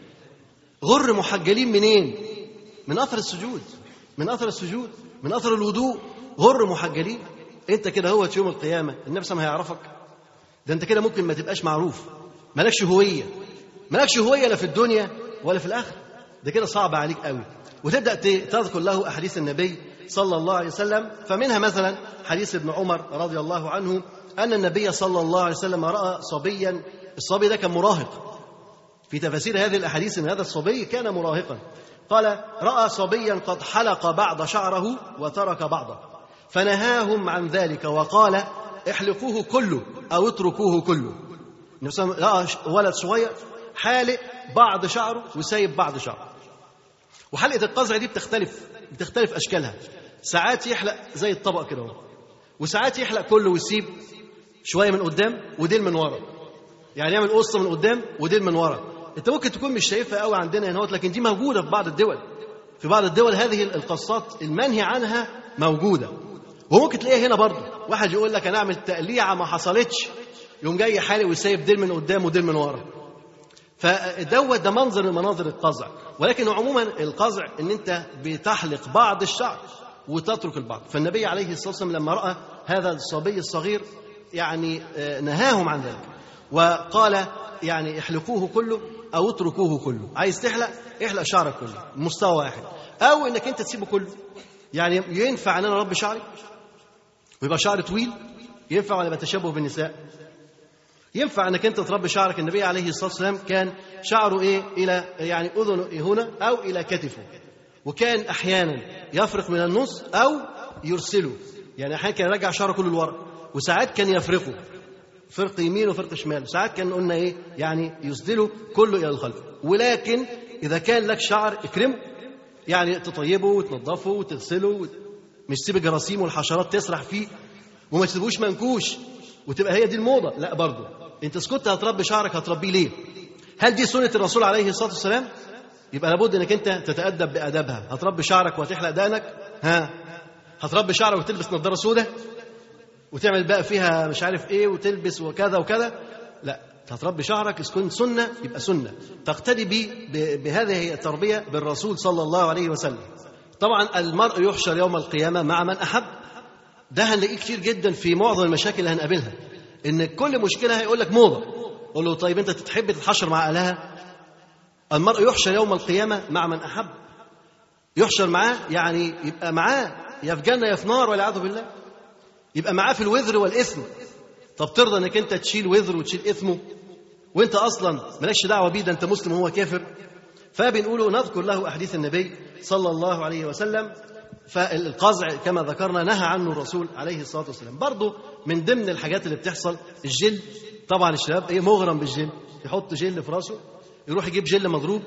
غر محجلين منين من اثر السجود من اثر السجود من اثر الوضوء غر محجلين انت كده هو يوم القيامه النبي صلى الله عليه وسلم هيعرفك ده انت كده ممكن ما تبقاش معروف مالكش هويه مالكش هويه لا في الدنيا ولا في الاخره ده كده صعب عليك قوي وتبدا ت- تذكر له احاديث النبي صلى الله عليه وسلم فمنها مثلا حديث ابن عمر رضي الله عنه ان النبي صلى الله عليه وسلم راى صبيا الصبي ده كان مراهق في تفاسير هذه الاحاديث ان هذا الصبي كان مراهقا قال راى صبيا قد حلق بعض شعره وترك بعضه فنهاهم عن ذلك وقال احلقوه كله او اتركوه كله النبي صلى الله عليه وسلم لقى ولد صغير حالق بعض شعره وسايب بعض شعره وحلقه القزع دي بتختلف بتختلف اشكالها ساعات يحلق زي الطبق كده اهو وساعات يحلق كله ويسيب شويه من قدام وديل من ورا يعني يعمل قصه من قدام وديل من ورا انت ممكن تكون مش شايفها قوي عندنا هنا لكن دي موجوده في بعض الدول في بعض الدول هذه القصات المنهي عنها موجوده وممكن تلاقيها هنا برضه واحد يقول لك انا اعمل تقليعه ما حصلتش يقوم جاي حالق وسايب ديل من قدام وديل من ورا فدوت ده منظر من مناظر القزع ولكن عموما القزع ان انت بتحلق بعض الشعر وتترك البعض فالنبي عليه الصلاه والسلام لما راى هذا الصبي الصغير يعني آه، نهاهم عن ذلك وقال يعني احلقوه كله او اتركوه كله عايز تحلق احلق شعرك كله مستوى واحد او انك انت تسيبه كله يعني ينفع ان انا اربي شعري ويبقى شعري طويل ينفع ولا يبقى تشبه بالنساء ينفع انك انت تربي شعرك النبي عليه الصلاه والسلام كان شعره ايه الى يعني اذنه هنا او الى كتفه وكان احيانا يفرق من النص او يرسله يعني احيانا كان يرجع شعره كله لورا وساعات كان يفرقه فرق يمين وفرق شمال وساعات كان قلنا ايه يعني يسدله كله الى الخلف ولكن اذا كان لك شعر اكرمه يعني تطيبه وتنظفه وتغسله وت... مش تسيب الجراثيم والحشرات تسرح فيه وما تسيبوش منكوش وتبقى هي دي الموضه لا برضه انت سكت هتربي شعرك هتربيه ليه هل دي سنه الرسول عليه الصلاه والسلام يبقى لابد انك انت تتادب بادابها هتربي شعرك وهتحلق دقنك ها هتربي شعرك وتلبس نظاره سوداء وتعمل بقى فيها مش عارف ايه وتلبس وكذا وكذا لا هتربي شعرك تكون سنه يبقى سنه تقتدي بي ب- بهذه التربيه بالرسول صلى الله عليه وسلم طبعا المرء يحشر يوم القيامه مع من احب ده هنلاقيه كتير جدا في معظم المشاكل اللي هنقابلها ان كل مشكله هيقول لك موضه قول له طيب انت تحب تتحشر مع اهلها المرء يحشر يوم القيامه مع من احب يحشر معاه يعني يبقى معاه يا في جنه يا في نار والعياذ بالله يبقى معاه في الوزر والاثم طب ترضى انك انت تشيل وزر وتشيل اثمه وانت اصلا مالكش دعوه بيه ده انت مسلم وهو كافر فبنقول نذكر له احاديث النبي صلى الله عليه وسلم فالقزع كما ذكرنا نهى عنه الرسول عليه الصلاه والسلام برضه من ضمن الحاجات اللي بتحصل الجل طبعا الشباب ايه مغرم بالجل يحط جل في راسه يروح يجيب جل مضروب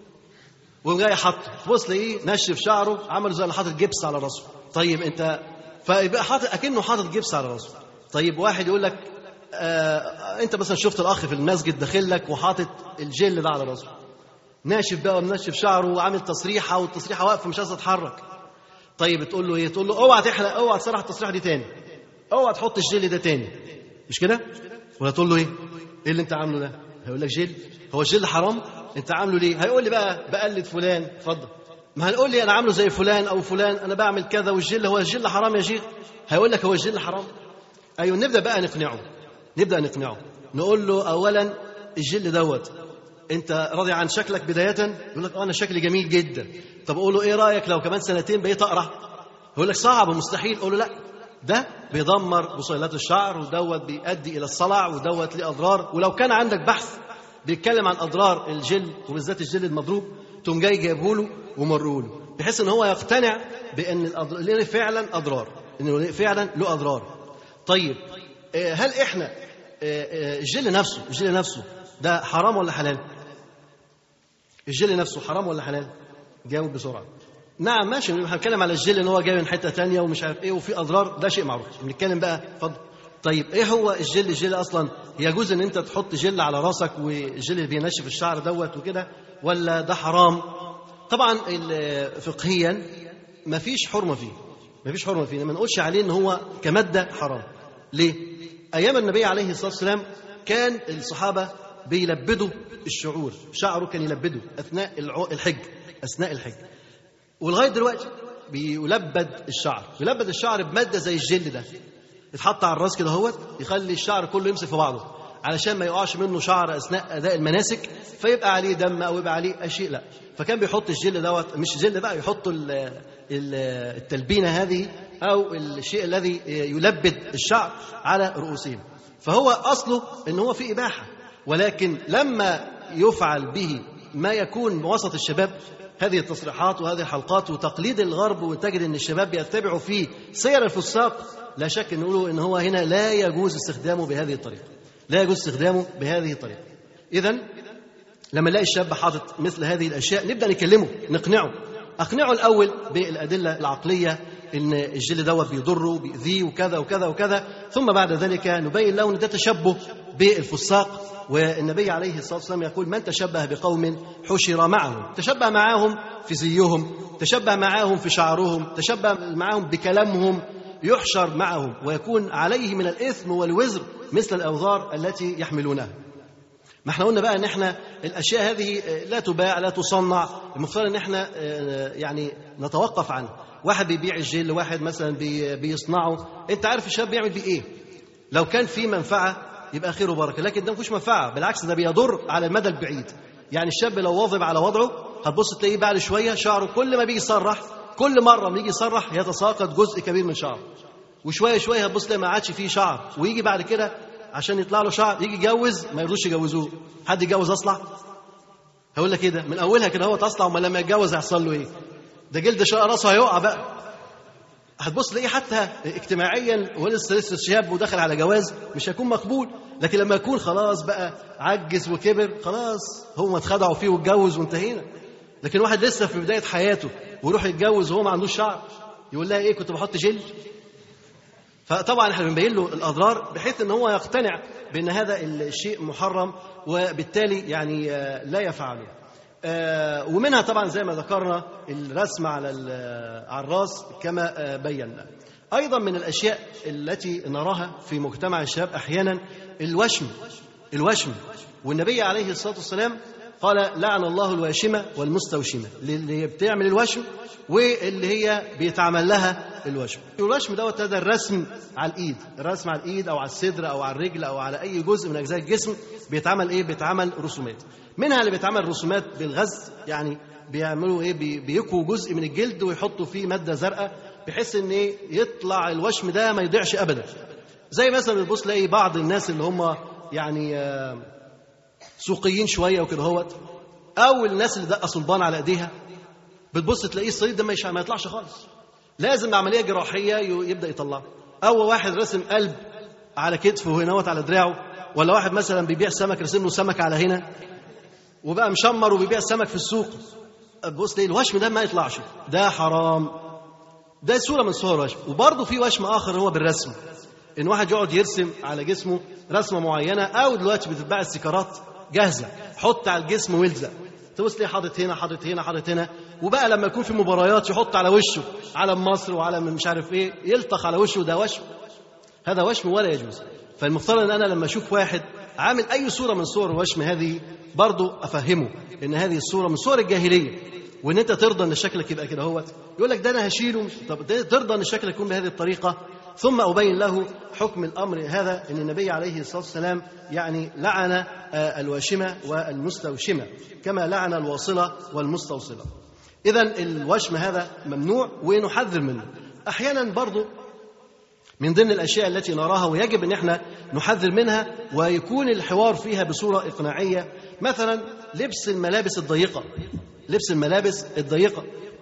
ويقوم جاي حاطه تبص ايه نشف شعره عمل زي اللي حاطط جبس على راسه طيب انت فيبقى حاطط اكنه حاطط جبس على راسه طيب واحد يقول لك آه انت مثلا شفت الاخ في المسجد داخل لك وحاطط الجل ده على راسه ناشف بقى ومنشف شعره وعامل تصريحه والتصريحه واقفه مش عايز تتحرك طيب تقول له ايه تقول له اوعى تحلق اوعى تسرح التسريحه دي تاني اوعى تحط الجل ده تاني مش كده ولا تقول له ايه ايه اللي انت عامله ده هيقول لك جل هو الجل حرام انت عامله ليه هيقول لي بقى بقلد فلان اتفضل ما هنقول لي انا عامله زي فلان او فلان انا بعمل كذا والجل هو الجل حرام يا شيخ هيقول لك هو الجل حرام ايوه نبدا بقى نقنعه نبدا نقنعه نقول له اولا الجل دوت انت راضي عن شكلك بدايه يقول لك اه انا شكلي جميل جدا طب اقول له ايه رايك لو كمان سنتين بقيت اقرع يقول لك صعب ومستحيل اقول له لا ده بيدمر بصيلات الشعر ودوت بيؤدي الى الصلع ودوت ليه اضرار ولو كان عندك بحث بيتكلم عن اضرار الجل وبالذات الجل المضروب تقوم جاي جايبه له ومره له بحيث ان هو يقتنع بان الأضرار له فعلا اضرار انه فعلا له اضرار طيب آه، هل احنا آه، آه، الجل نفسه الجل نفسه ده حرام ولا حلال الجل نفسه حرام ولا حلال جاوب بسرعه نعم ماشي هنتكلم على الجل ان هو جاي من حته تانية ومش عارف ايه وفي اضرار ده شيء معروف بنتكلم بقى اتفضل طيب ايه هو الجل الجل اصلا يجوز ان انت تحط جل على راسك والجل اللي بينشف الشعر دوت وكده ولا ده حرام طبعا ال- فقهيا مفيش حرمه فيه مفيش حرمه فيه ما نقولش عليه ان هو كماده حرام ليه ايام النبي عليه الصلاه والسلام كان الصحابه بيلبدوا الشعور شعره كان يلبده اثناء الع- الحج اثناء الحج ولغايه دلوقتي بيلبد الشعر يلبد الشعر بماده زي الجل ده يتحط على الراس كده اهوت يخلي الشعر كله يمسك في بعضه علشان ما يقعش منه شعر اثناء اداء المناسك فيبقى عليه دم او يبقى عليه شيء لا فكان بيحط الجل دوت مش جل بقى يحط ال- ال- التلبينه هذه او الشيء الذي يلبد الشعر على رؤوسهم فهو اصله ان هو في اباحه ولكن لما يفعل به ما يكون وسط الشباب هذه التصريحات وهذه الحلقات وتقليد الغرب وتجد ان الشباب بيتبعوا فيه سير الفساق لا شك ان نقوله ان هو هنا لا يجوز استخدامه بهذه الطريقه لا يجوز استخدامه بهذه الطريقه اذا لما نلاقي الشاب حاطط مثل هذه الاشياء نبدا نكلمه نقنعه اقنعه الاول بالادله العقليه ان الجل دوت بيضره بيأذيه وكذا وكذا وكذا ثم بعد ذلك نبين له ان ده تشبه بالفساق والنبي عليه الصلاه والسلام يقول من تشبه بقوم حشر معهم تشبه معهم في زيهم تشبه معهم في شعرهم تشبه معهم بكلامهم يحشر معهم ويكون عليه من الاثم والوزر مثل الاوزار التي يحملونها ما احنا قلنا بقى ان احنا الاشياء هذه لا تباع لا تصنع المفترض ان احنا آه، يعني نتوقف عنه واحد بيبيع الجل واحد مثلا بي- بيصنعه انت عارف الشاب بيعمل بيه ايه لو كان في منفعه يبقى خير وبركه لكن ده مفيش منفعه بالعكس ده بيضر على المدى البعيد يعني الشاب لو واظب على وضعه هتبص تلاقيه بعد شويه شعره كل ما بيجي يسرح كل مره ما يجي يسرح يتساقط جزء كبير من شعره وشويه شويه هتبص تلاقي ما عادش فيه شعر ويجي بعد كده عشان يطلع له شعر يجي يتجوز ما يرضوش يجوزوه حد يتجوز اصلع هقول لك كده من اولها كده هو تصلع امال لما يتجوز هيحصل له ايه ده جلد شقه راسه هيقع بقى هتبص تلاقيه حتى اجتماعيا ولسه لسه شاب ودخل على جواز مش هيكون مقبول لكن لما يكون خلاص بقى عجز وكبر خلاص هو ما اتخدعوا فيه واتجوز وانتهينا لكن واحد لسه في بدايه حياته ويروح يتجوز وهو ما عندوش شعر يقول لها ايه كنت بحط جل فطبعا احنا بنبين له الاضرار بحيث ان هو يقتنع بان هذا الشيء محرم وبالتالي يعني آه، لا يفعله آه، ومنها طبعا زي ما ذكرنا الرسم على ال- على الراس كما آه، بينا ايضا من الاشياء التي نراها في مجتمع الشباب احيانا الوشم الوشم والنبي عليه الصلاه والسلام قال لعن الله الواشمه والمستوشمه اللي بتعمل الوشم واللي هي بيتعمل لها الوشم الوشم دوت هذا الرسم على الايد الرسم على الايد او على الصدر او على الرجل او على اي جزء من اجزاء الجسم بيتعمل ايه بيتعمل رسومات منها اللي بيتعمل رسومات بالغز يعني بيعملوا ايه بي- بيكوا جزء من الجلد ويحطوا فيه ماده زرقاء بحيث ان ايه يطلع الوشم ده ما يضيعش ابدا زي مثلا بتبص تلاقي بعض الناس اللي هم يعني آه، سوقيين شويه وكده هوت او الناس اللي دقه صلبان على ايديها بتبص تلاقيه الصليب ده ما يش- ما يطلعش خالص لازم عمليه جراحيه ي- يبدا يطلعه او واحد رسم قلب على كتفه وهنا على دراعه ولا واحد مثلا بيبيع سمك رسم له سمك على هنا وبقى مشمر وبيبيع سمك في السوق بص تلاقي الوشم ده ما يطلعش ده حرام ده صوره من صور الوشم وبرضه في وشم اخر هو بالرسم ان واحد يقعد يرسم على جسمه رسمه معينه او دلوقتي بتتباع السيكارات جاهزه حط على الجسم والزق تبص تلاقيه حاطط هنا حاطط هنا حاطط هنا وبقى لما يكون في مباريات يحط على وشه علم مصر وعلم مش عارف ايه يلطخ على وشه ده وشم هذا وشم ولا يجوز فالمفترض ان انا لما اشوف واحد عامل اي صوره من صور الوشم هذه برضو افهمه ان هذه الصوره من صور الجاهليه وان انت ترضى ان شكلك يبقى كده هوت يقول لك ده انا هشيله مش طب ده ترضى ان شكلك يكون بهذه الطريقه ثم ابين له حكم الامر هذا ان النبي عليه الصلاه والسلام يعني لعن آه، الواشمه والمستوشمه كما لعن الواصله والمستوصله اذا الوشم هذا ممنوع ونحذر منه احيانا برضو من ضمن الاشياء التي نراها ويجب ان احنا نحذر منها ويكون الحوار فيها بصوره اقناعيه مثلا لبس الملابس الضيقه لبس الملابس الضيقه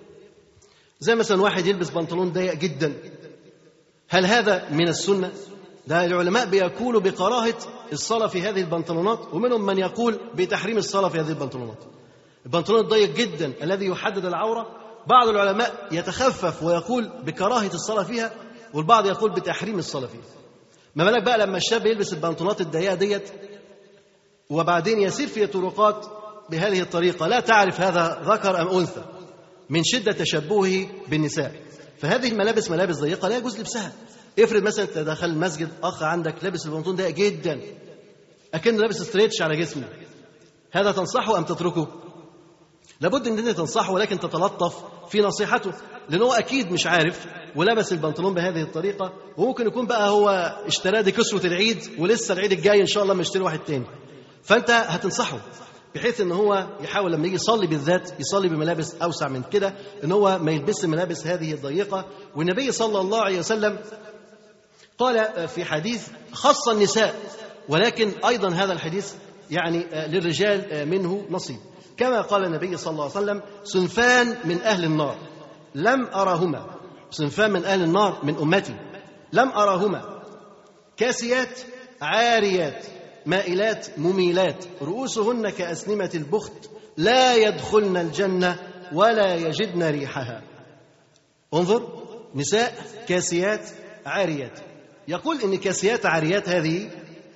زي مثلا واحد يلبس بنطلون ضيق جدا هل هذا من السنه ده العلماء بيقولوا بكراهه الصلاه في هذه البنطلونات ومنهم من يقول بتحريم الصلاه في هذه البنطلونات البنطلون الضيق جدا الذي يحدد العوره بعض العلماء يتخفف ويقول بكراهه الصلاه فيها والبعض يقول بتحريم الصلاه فيها ما بالك بقى لما الشاب يلبس البنطلونات الضيقه ديت وبعدين يسير في طرقات بهذه الطريقه لا تعرف هذا ذكر ام انثى من شده تشبهه بالنساء فهذه الملابس ملابس ضيقه لا يجوز لبسها افرض مثلا انت دخل المسجد اخ عندك لابس البنطلون ضيق جدا اكنه لابس ستريتش على جسمه هذا تنصحه ام تتركه لابد ان انت تنصحه ولكن تتلطف في نصيحته لان هو اكيد مش عارف ولبس البنطلون بهذه الطريقه وممكن يكون بقى هو اشتراه دي كسوه العيد ولسه العيد الجاي ان شاء الله ما يشتري واحد تاني فانت هتنصحه بحيث ان هو يحاول لما يجي يصلي بالذات يصلي بملابس اوسع من كده ان هو ما يلبسش ملابس هذه الضيقه والنبي صلى الله عليه وسلم قال في حديث خص النساء ولكن ايضا هذا الحديث يعني للرجال منه نصيب كما قال النبي صلى الله عليه وسلم صنفان من اهل النار لم ارهما صنفان من اهل النار من امتي لم ارهما كاسيات عاريات مائلات مميلات رؤوسهن كاسنمه البخت لا يدخلن الجنه ولا يجدن ريحها انظر نساء كاسيات عاريات يقول ان كاسيات عاريات هذه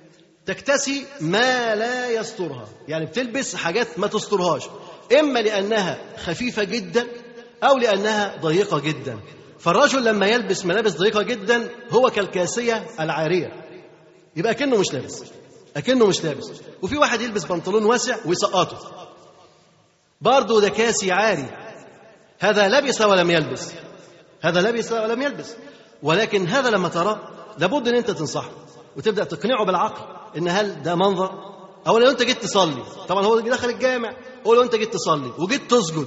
تكتسي ما لا يسترها يعني بتلبس حاجات ما تسترهاش اما لانها خفيفه جدا او لانها ضيقه جدا فالرجل لما يلبس ملابس ضيقه جدا هو كالكاسيه العاريه يبقى كأنه مش لابس اكنه مش لابس وفي واحد يلبس بنطلون واسع ويسقطه برضه ده كاسي عاري هذا لبس ولم يلبس هذا لبس ولم يلبس ولكن هذا لما تراه لابد ان انت تنصحه وتبدا تقنعه بالعقل ان هل ده منظر او لو انت جيت تصلي طبعا هو دخل الجامع هو لو انت جيت تصلي وجيت تسجد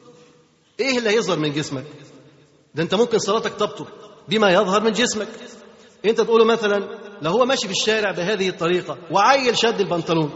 ايه اللي هيظهر من جسمك ده انت ممكن صلاتك تبطل بما يظهر من جسمك انت تقوله مثلا لو هو ماشي في الشارع بهذه الطريقه وعيل شد البنطلون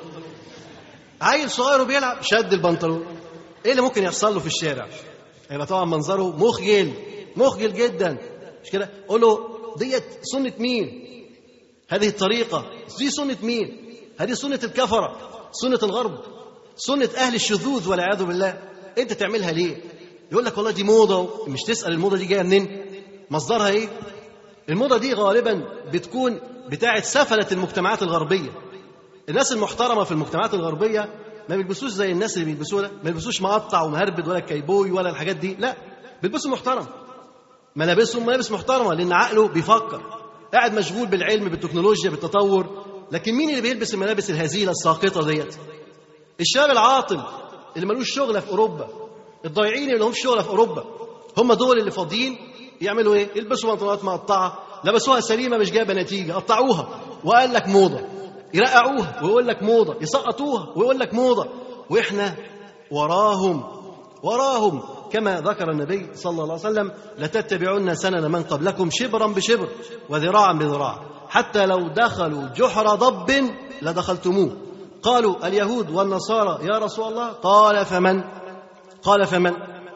عيل صغير وبيلعب شد البنطلون ايه اللي ممكن يحصل له في الشارع هيبقى طبعا منظره مخجل مخجل جدا مش كده قول له ديت سنه مين هذه الطريقه دي سنه مين هذه سنه الكفره سنه الغرب سنه اهل الشذوذ والعياذ بالله انت تعملها ليه يقول لك والله دي موضه مش تسال الموضه دي جايه منين مصدرها ايه الموضه دي غالبا بتكون بتاعه سفله المجتمعات الغربيه الناس المحترمه في المجتمعات الغربيه ما بيلبسوش زي الناس اللي بيلبسوها ما بيلبسوش مقطع ومهربد ولا كيبوي ولا الحاجات دي لا بيلبسوا محترم ملابسهم ملابس محترمه لان عقله بيفكر قاعد مشغول بالعلم بالتكنولوجيا بالتطور لكن مين اللي بيلبس الملابس الهزيله الساقطه ديت الشباب العاطل اللي ملوش شغله في اوروبا الضايعين اللي لهمش شغله في اوروبا هم دول اللي فاضيين يعملوا ايه يلبسوا بنطلونات مقطعه لبسوها سليمه مش جايبه نتيجه قطعوها وقال لك موضه يرقعوها ويقول لك موضه يسقطوها ويقول لك موضه واحنا وراهم وراهم كما ذكر النبي صلى الله عليه وسلم لتتبعن سنن من قبلكم شبرا بشبر وذراعا بذراع حتى لو دخلوا جحر ضب لدخلتموه قالوا اليهود والنصارى يا رسول الله قال فمن قال فمن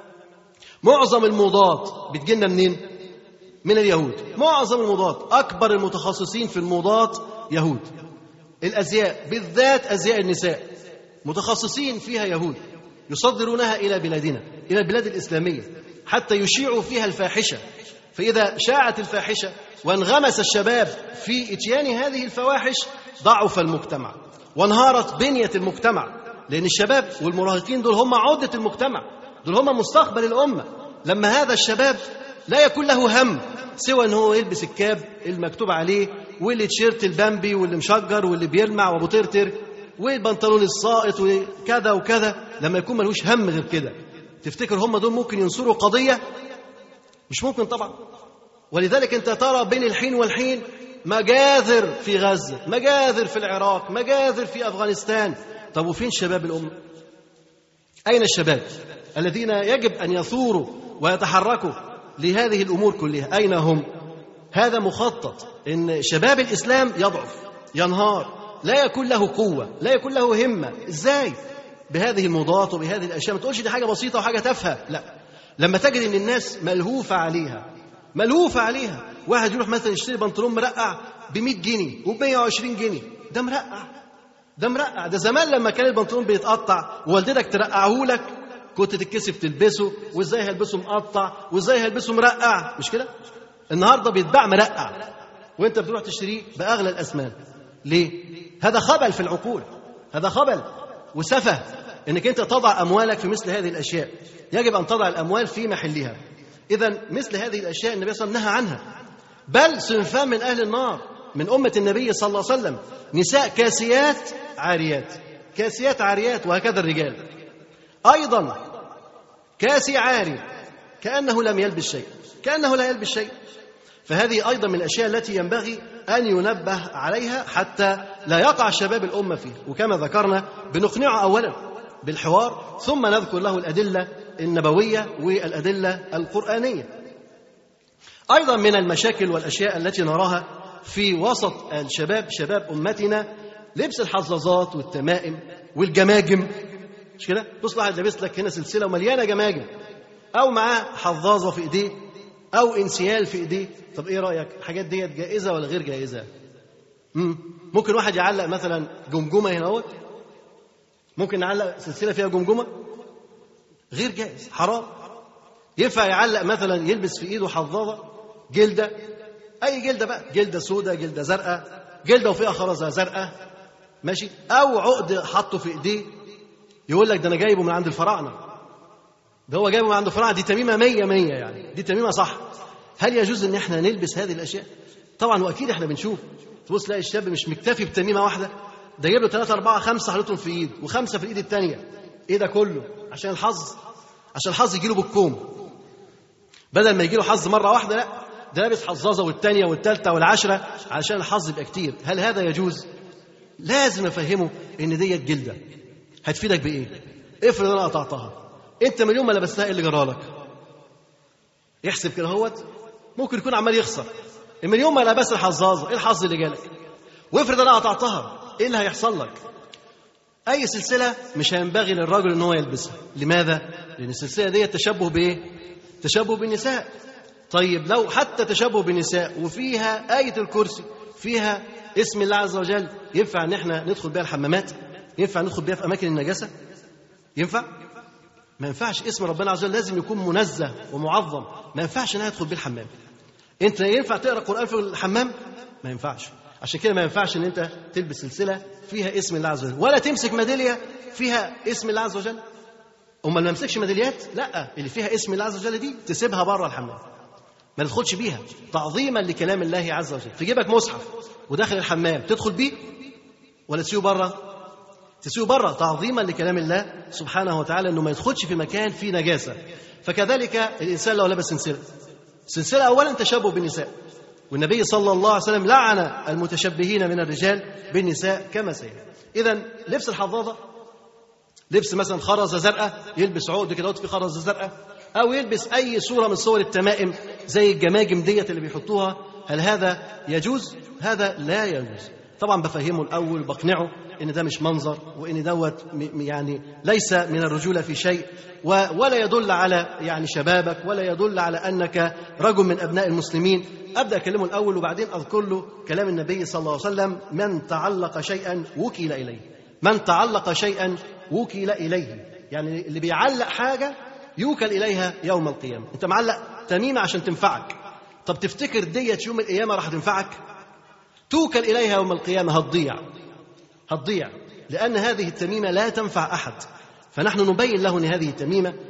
معظم الموضات بتجينا منين من اليهود معظم الموضات اكبر المتخصصين في الموضات يهود الازياء بالذات ازياء النساء متخصصين فيها يهود يصدرونها الى بلادنا الى البلاد الاسلاميه حتى يشيعوا فيها الفاحشه فاذا شاعت الفاحشه وانغمس الشباب في اتيان هذه الفواحش ضعف المجتمع وانهارت بنيه المجتمع لان الشباب والمراهقين دول هم عوده المجتمع دول هم مستقبل الامه لما هذا الشباب لا يكون له هم سوى ان هو يلبس الكاب المكتوب عليه واللي تيشيرت البامبي واللي مشجر واللي بيلمع وابو ترتر والبنطلون الساقط وكذا وكذا لما يكون ملوش هم غير كده تفتكر هم دول ممكن ينصروا قضيه مش ممكن طبعا ولذلك انت ترى بين الحين والحين مجاذر في غزه مجاذر في العراق مجاذر في افغانستان طب وفين شباب الامه اين الشباب الذين يجب ان يثوروا ويتحركوا لهذه الامور كلها اين هم هذا مخطط ان شباب الاسلام يضعف ينهار لا يكون له قوه لا يكون له همه ازاي بهذه الموضوعات وبهذه الاشياء ما تقولش دي حاجه بسيطه وحاجه تافهه لا لما تجد ان الناس ملهوفه عليها ملهوفه عليها واحد يروح مثلا يشتري بنطلون مرقع ب 100 جنيه وب 120 جنيه ده مرقع ده مرقع ده زمان لما كان البنطلون بيتقطع ووالدتك ترقعه لك كنت تتكسف تلبسه وازاي هلبسه مقطع وازاي هلبسه مرقع مش كده النهارده بيتباع مرقع وانت بتروح تشتريه باغلى الاثمان ليه هذا خبل في العقول هذا خبل وسفه انك انت تضع اموالك في مثل هذه الاشياء يجب ان تضع الاموال في محلها اذا مثل هذه الاشياء النبي صلى الله عليه وسلم نهى عنها بل صنفان من اهل النار من امه النبي صلى الله عليه وسلم نساء كاسيات عاريات كاسيات عاريات وهكذا الرجال ايضا كاسي عاري كانه لم يلبس شيء كانه لا يلبس شيء فهذه ايضا من الاشياء التي ينبغي ان ينبه عليها حتى لا يقع شباب الامه فيه وكما ذكرنا بنقنعه اولا بالحوار ثم نذكر له الادله النبويه والادله القرانيه ايضا من المشاكل والاشياء التي نراها في وسط الشباب شباب امتنا لبس الحظاظات والتمائم والجماجم مش كده؟ بص واحد لابس لك هنا سلسله ومليانه جماجم او معاه حظاظه في ايديه او انسيال في ايديه طب ايه رايك الحاجات ديت جائزه ولا غير جائزه مم. ممكن واحد يعلق مثلا جمجمه هنا اهوت ممكن نعلق سلسله فيها جمجمه غير جائز حرام ينفع يعلق مثلا يلبس في ايده حظاظه جلده اي جلده بقى جلده سوداء جلده زرقاء جلده وفيها خرزه زرقاء ماشي او عقد حطه في ايديه يقول لك ده انا جايبه من عند الفراعنه ده هو جايبه من عند الفراعنه دي تميمه مية مية يعني دي تميمه صح هل يجوز ان احنا نلبس هذه الاشياء طبعا واكيد احنا بنشوف تبص تلاقي الشاب مش مكتفي بتميمه واحده ده جايب له ثلاثة أربعة خمسة حاططهم في إيد وخمسة في الإيد الثانية إيه ده كله عشان الحظ عشان الحظ يجي له بالكوم بدل ما يجي له حظ مرة واحدة لا ده لابس حظاظة والثانية والثالثة والعشرة علشان الحظ يبقى كتير هل هذا يجوز؟ لازم أفهمه إن ديت جلدة هتفيدك بإيه؟ افرض أنا قطعتها أنت من يوم ما لبستها إيه اللي جرالك؟ يحسب كده هوت ممكن يكون عمال يخسر من يوم ما لبست الحظاظة إيه الحظ اللي جالك؟ وافرض أنا قطعتها ايه اللي هيحصل لك اي سلسله مش هينبغي للرجل ان هو يلبسها لماذا لان السلسله دي تشبه بايه تشبه بالنساء طيب لو حتى تشبه بالنساء وفيها ايه الكرسي فيها اسم الله عز وجل ينفع ان احنا ندخل بيها الحمامات ينفع ندخل بيها في اماكن النجاسه ينفع ما ينفعش اسم ربنا عز وجل لازم يكون منزه ومعظم ما ينفعش ان انا ادخل بيه الحمام انت ينفع تقرا قران في الحمام ما ينفعش عشان كده ما ينفعش ان انت تلبس سلسله فيها اسم الله عز وجل ولا تمسك ميداليه فيها اسم الله عز وجل امال ما امسكش ميداليات لا اللي فيها اسم الله عز وجل دي تسيبها بره الحمام ما تدخلش بيها تعظيما لكلام الله عز وجل في جيبك مصحف وداخل الحمام تدخل بيه ولا تسيبه بره تسيبه بره تعظيما لكلام الله سبحانه وتعالى انه ما يدخلش في مكان فيه نجاسه فكذلك الانسان لو لبس سلسله سلسله اولا تشبه بالنساء والنبي صلى الله عليه وسلم لعن المتشبهين من الرجال بالنساء كما سيأتي إذا لبس الحظاظة لبس مثلا خرزة زرقاء يلبس عقد كده في خرزة زرقاء أو يلبس أي صورة من صور التمائم زي الجماجم ديت اللي بيحطوها هل هذا يجوز؟ هذا لا يجوز طبعا بفهمه الأول بقنعه ان ده مش منظر وان دوت يعني ليس من الرجوله في شيء ولا يدل على يعني شبابك ولا يدل على انك رجل من ابناء المسلمين ابدا اكلمه الاول وبعدين اذكر له كلام النبي صلى الله عليه وسلم من تعلق شيئا وكل اليه من تعلق شيئا وكل اليه يعني اللي بيعلق حاجه يوكل اليها يوم القيامه انت معلق تميمه عشان تنفعك طب تفتكر ديت يوم القيامه راح تنفعك توكل اليها يوم القيامه هتضيع هتضيع لأن هذه التميمة لا تنفع أحد فنحن نبين له أن هذه التميمة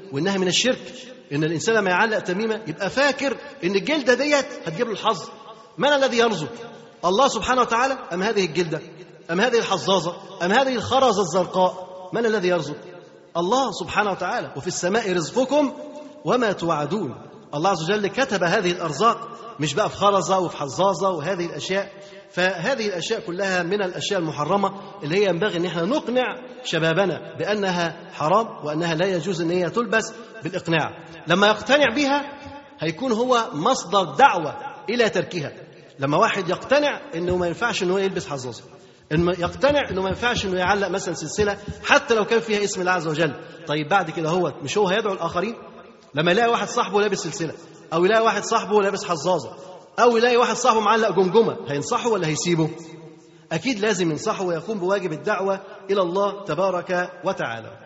وانها من الشرك ان الانسان لما يعلق تميمه يبقى فاكر ان الجلده ديت هتجيب له الحظ من الذي يرزق الله سبحانه وتعالى ام هذه الجلده ام هذه الحظاظه ام هذه الخرزه الزرقاء من الذي يرزق الله سبحانه وتعالى وفي السماء رزقكم وما توعدون الله عز وجل كتب هذه الارزاق مش بقى في خرزه وفي حظاظه وهذه الاشياء فهذه الاشياء كلها من الاشياء المحرمه اللي هي ينبغي ان احنا نقنع شبابنا بانها حرام وانها لا يجوز ان هي تلبس بالاقناع لما يقتنع بها هيكون هو مصدر دعوه الى تركها لما واحد يقتنع انه ما ينفعش انه يلبس حظاظه إنه يقتنع انه ما ينفعش انه يعلق مثلا سلسله حتى لو كان فيها اسم الله عز وجل طيب بعد كده هو مش هو هيدعو الاخرين لما يلاقي واحد صاحبه لابس سلسله او يلاقي واحد صاحبه لابس حظاظه او يلاقي واحد صاحبه معلق جمجمه هينصحه ولا هيسيبه اكيد لازم ينصحه ويقوم بواجب الدعوه الى الله تبارك وتعالى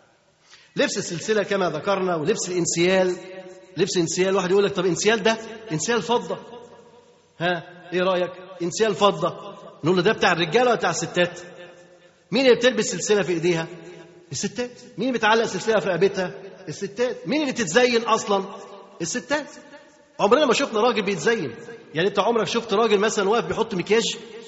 لبس السلسله كما ذكرنا ولبس الانسيال لبس انسيال واحد يقول لك طب انسيال ده انسيال فضه ها ايه رايك انسيال فضه نقول له ده بتاع الرجاله ولا بتاع الستات مين اللي بتلبس سلسله في ايديها الستات مين اللي بتعلق سلسله في رقبتها الستات مين اللي بتتزين اصلا الستات عمرنا ما شفنا راجل بيتزين يعني انت عمرك شفت راجل مثلا واقف بيحط مكياج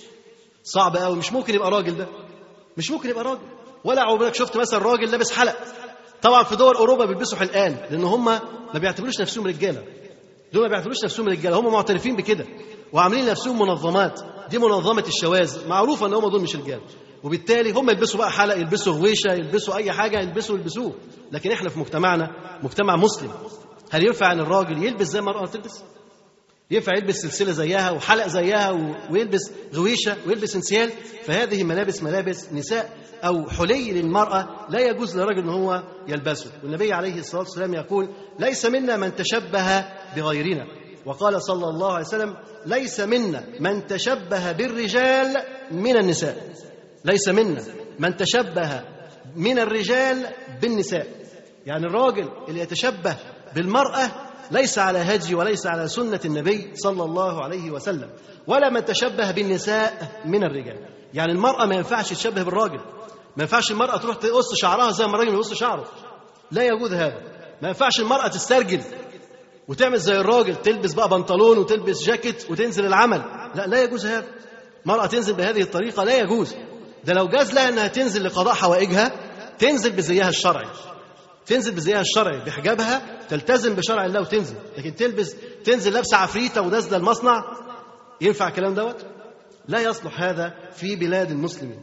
صعب قوي مش ممكن يبقى راجل ده مش ممكن يبقى راجل ولا عمرك شفت مثلا راجل لابس حلق طبعا في دول اوروبا بيلبسوا حلقان لان هم ما بيعتبروش نفسهم رجاله دول ما بيعتبروش نفسهم رجاله هم معترفين بكده وعاملين نفسهم منظمات دي منظمه الشواذ معروفه ان هم دول مش رجاله وبالتالي هم يلبسوا بقى حلق يلبسوا غويشه يلبسوا اي حاجه يلبسوا يلبسوه لكن احنا في مجتمعنا مجتمع مسلم هل ينفع ان الراجل يلبس زي ما المراه تلبس ينفع يلبس سلسله زيها وحلق زيها و- ويلبس غويشه ويلبس انسيال فهذه ملابس ملابس نساء او حلي للمراه لا يجوز للرجل ان هو يلبسه والنبي عليه الصلاه والسلام يقول ليس منا من تشبه بغيرنا وقال صلى الله عليه وسلم ليس منا من تشبه بالرجال من النساء ليس منا من تشبه من الرجال بالنساء يعني الراجل اللي يتشبه بالمرأة ليس على هدي وليس على سنة النبي صلى الله عليه وسلم ولا من تشبه بالنساء من الرجال يعني المرأة ما ينفعش تشبه بالراجل ما ينفعش المرأة تروح تقص شعرها زي ما الراجل يقص شعره لا يجوز هذا ما ينفعش المرأة تسترجل وتعمل زي الراجل تلبس بقى بنطلون وتلبس جاكيت وتنزل العمل لا لا يجوز هذا مرأة تنزل بهذه الطريقة لا يجوز ده لو جاز لها انها تنزل لقضاء حوائجها تنزل بزيها الشرعي تنزل بزيها الشرعي بحجابها تلتزم بشرع الله وتنزل لكن تلبس تنزل لابسه عفريته ونازله المصنع ينفع الكلام دوت لا يصلح هذا في بلاد المسلمين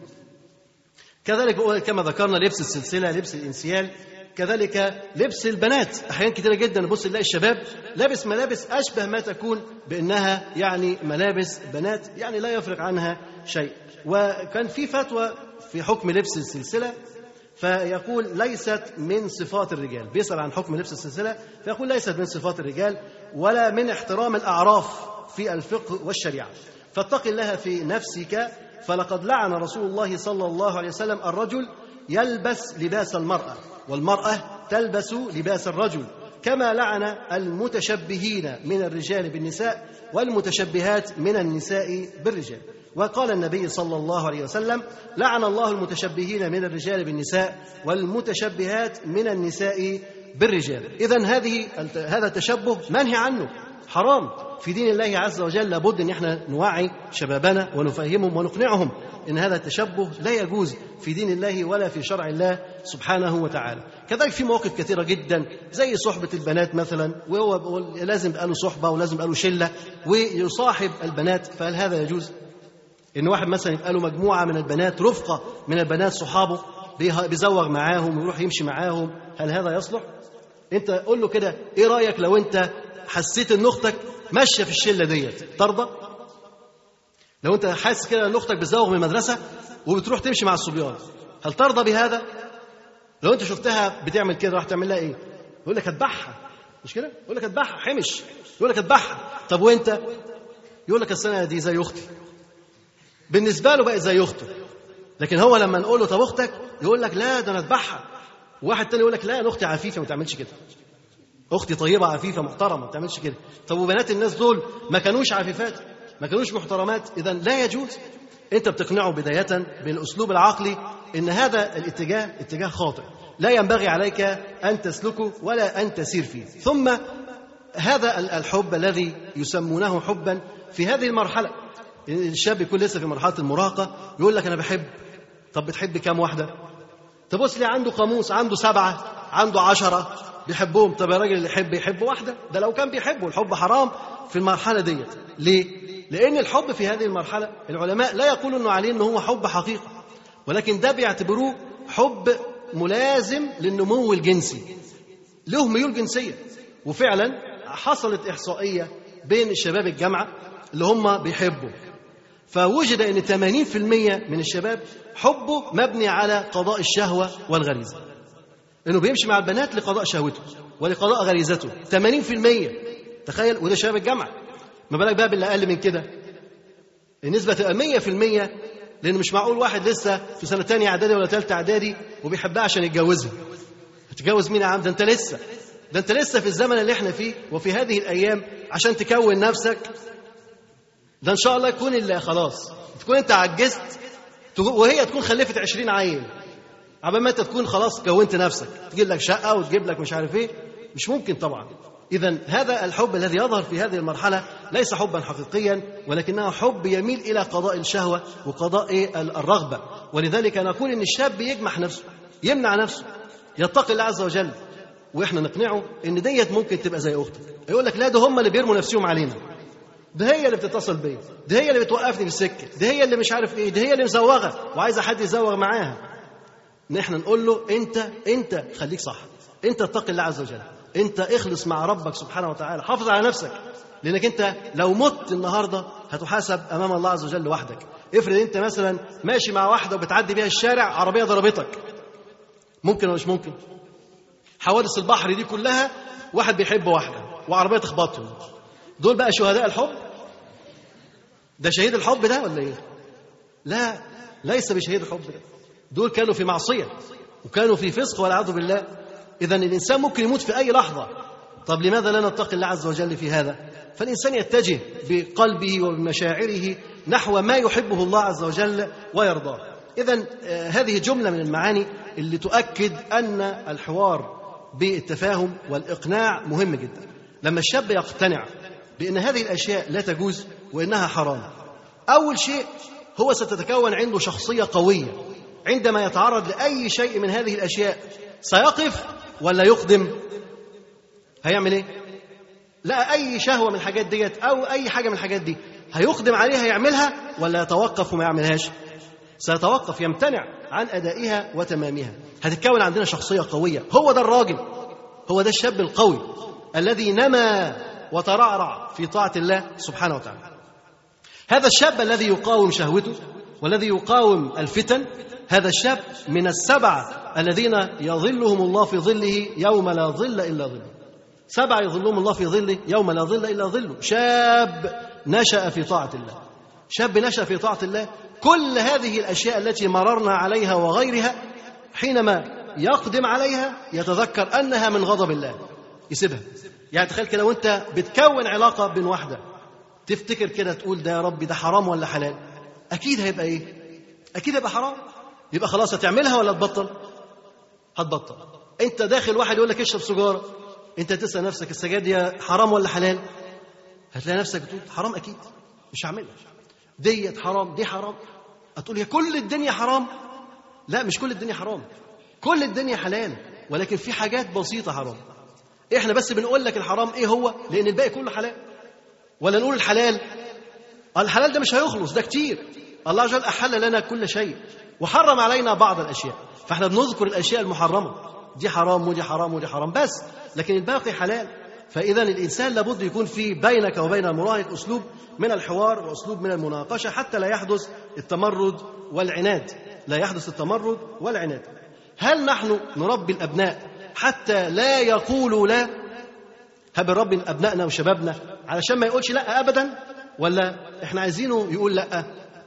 كذلك كما ذكرنا لبس السلسله لبس الانسيال كذلك لبس البنات احيانا كتيره جدا نبص نلاقي الشباب لابس ملابس اشبه ما تكون بانها يعني ملابس بنات يعني لا يفرق عنها شيء وكان في فتوى في حكم لبس السلسله فيقول ليست من صفات الرجال بيسأل عن حكم لبس السلسلة فيقول ليست من صفات الرجال ولا من احترام الأعراف في الفقه والشريعة فاتق الله في نفسك فلقد لعن رسول الله صلى الله عليه وسلم الرجل يلبس لباس المرأة والمرأة تلبس لباس الرجل كما لعن المتشبهين من الرجال بالنساء والمتشبهات من النساء بالرجال وقال النبي صلى الله عليه وسلم لعن الله المتشبهين من الرجال بالنساء والمتشبهات من النساء بالرجال اذا هذه هذا التشبه منهي عنه حرام في دين الله عز وجل لابد ان احنا نوعي شبابنا ونفهمهم ونقنعهم ان هذا التشبه لا يجوز في دين الله ولا في شرع الله سبحانه وتعالى كذلك في مواقف كثيره جدا زي صحبه البنات مثلا وهو لازم يبقى له صحبه ولازم يبقى له شله ويصاحب البنات فهل هذا يجوز ان واحد مثلا يبقى له مجموعه من البنات رفقه من البنات صحابه بيزوغ معاهم ويروح يمشي معاهم هل هذا يصلح انت قول له كده ايه رايك لو انت حسيت ان اختك ماشيه في الشله ديت ترضى لو انت حاسس كده ان اختك بتزوغ من المدرسه وبتروح تمشي مع الصبيان هل ترضى بهذا لو انت شفتها بتعمل كده راح تعمل لها ايه يقول لك اذبحها مش كده يقول لك اذبحها حمش يقول لك اذبحها طب وانت يقول لك السنه دي زي اختي بالنسبه له بقت زي اخته لكن هو لما نقول له طب اختك يقول لك لا ده انا اذبحها واحد تاني يقول لك لا انا اختي عفيفه ما تعملش كده اختي طيبه عفيفه محترمه ما تعملش كده طب وبنات الناس دول ما كانوش عفيفات ما كانوش محترمات اذا لا يجوز انت بتقنعه بدايه بالاسلوب العقلي ان هذا الاتجاه اتجاه خاطئ لا ينبغي عليك أن تسلكه ولا أن تسير فيه ثم هذا الحب الذي يسمونه حبا في هذه المرحلة الشاب يكون لسه في مرحلة المراهقة يقول لك أنا بحب طب بتحب كام واحدة تبص لي عنده قاموس عنده سبعة عنده عشرة بيحبهم طب يا راجل اللي يحب يحب واحدة ده لو كان بيحبه الحب حرام في المرحلة ديت ليه؟ لأن الحب في هذه المرحلة العلماء لا يقولوا إنه عليه إنه هو حب حقيقة ولكن ده بيعتبروه حب ملازم للنمو الجنسي له ميول جنسية وفعلا حصلت إحصائية بين الشباب الجامعة اللي هم بيحبوا فوجد ان 80% من الشباب حبه مبني على قضاء الشهوه والغريزه. انه بيمشي مع البنات لقضاء شهوته ولقضاء غريزته 80% تخيل وده شباب الجامعه ما بالك بقى باللي اقل من كده النسبه تبقى 100% لان مش معقول واحد لسه في سنه ثانيه اعدادي ولا ثالثه اعدادي وبيحبها عشان يتجوزها هتتجوز مين يا عم ده انت لسه ده انت لسه في الزمن اللي احنا فيه وفي هذه الايام عشان تكون نفسك ده ان شاء الله يكون اللي خلاص تكون انت عجزت وهي تكون خلفت عشرين عيل عبال ما انت تكون خلاص كونت نفسك تجيب لك شقه وتجيب لك مش عارف ايه مش ممكن طبعا اذا هذا الحب الذي يظهر في هذه المرحله ليس حبا حقيقيا ولكنه حب يميل الى قضاء الشهوه وقضاء إيه الرغبه ولذلك نقول ان الشاب يجمح نفسه يمنع نفسه يتقي الله عز وجل واحنا نقنعه ان ديت ممكن تبقى زي اختك يقول لك لا ده هم اللي بيرموا نفسهم علينا ده هي اللي بتتصل بيا ده هي اللي بتوقفني في السكه ده هي اللي مش عارف ايه ده هي اللي مزوغه وعايزه حد يزوغ معاها نحن نقول له انت انت خليك صح انت اتقي الله عز وجل انت اخلص مع ربك سبحانه وتعالى حافظ على نفسك لانك انت لو مت النهارده هتحاسب امام الله عز وجل لوحدك افرض انت مثلا ماشي مع واحده وبتعدي بيها الشارع عربيه ضربتك ممكن ولا مش ممكن حوادث البحر دي كلها واحد بيحب واحده وعربيه تخبطهم دول بقى شهداء الحب ده شهيد الحب ده ولا ايه لا ليس بشهيد الحب ده دول كانوا في معصيه وكانوا في فسق والعياذ بالله اذا الانسان ممكن يموت في اي لحظه طب لماذا لا نتقي الله عز وجل في هذا فالانسان يتجه بقلبه وبمشاعره نحو ما يحبه الله عز وجل ويرضاه اذا هذه جمله من المعاني اللي تؤكد ان الحوار بالتفاهم والاقناع مهم جدا لما الشاب يقتنع بأن هذه الأشياء لا تجوز وإنها حرام أول شيء هو ستتكون عنده شخصية قوية عندما يتعرض لأي شيء من هذه الأشياء سيقف ولا يقدم هيعمل إيه؟ لا أي شهوة من الحاجات ديت أو أي حاجة من الحاجات دي هيقدم عليها يعملها ولا يتوقف وما يعملهاش سيتوقف يمتنع عن أدائها وتمامها هتتكون عندنا شخصية قوية هو ده الراجل هو ده الشاب القوي الذي نما وترعرع في طاعة الله سبحانه وتعالى هذا الشاب الذي يقاوم شهوته والذي يقاوم الفتن هذا الشاب من السبعة الذين يظلهم الله في ظله يوم لا ظل إلا ظله سبعة يظلهم الله في ظله يوم لا ظل إلا ظله شاب نشأ في طاعة الله شاب نشأ في طاعة الله كل هذه الأشياء التي مررنا عليها وغيرها حينما يقدم عليها يتذكر أنها من غضب الله يسيبها يعني تخيل كده وانت بتكون علاقة بين واحدة تفتكر كده تقول ده يا ربي ده حرام ولا حلال أكيد هيبقى إيه أكيد هيبقى حرام يبقى خلاص هتعملها ولا تبطل هتبطل انت داخل واحد يقول لك اشرب سجارة انت تسأل نفسك السجاير دي حرام ولا حلال هتلاقي نفسك بتقول حرام أكيد مش هعملها ديت حرام دي حرام هتقول هي كل الدنيا حرام لا مش كل الدنيا حرام كل الدنيا حلال ولكن في حاجات بسيطة حرام احنا بس بنقول لك الحرام ايه هو لان الباقي كله حلال ولا نقول الحلال الحلال ده مش هيخلص ده كتير الله عز وجل احل لنا كل شيء وحرم علينا بعض الاشياء فاحنا بنذكر الاشياء المحرمه دي حرام ودي حرام ودي حرام بس لكن الباقي حلال فاذا الانسان لابد يكون في بينك وبين المراهق اسلوب من الحوار واسلوب من المناقشه حتى لا يحدث التمرد والعناد لا يحدث التمرد والعناد هل نحن نربي الابناء حتى لا يقولوا لا هب رب ابنائنا وشبابنا علشان ما يقولش لا ابدا ولا احنا عايزينه يقول لا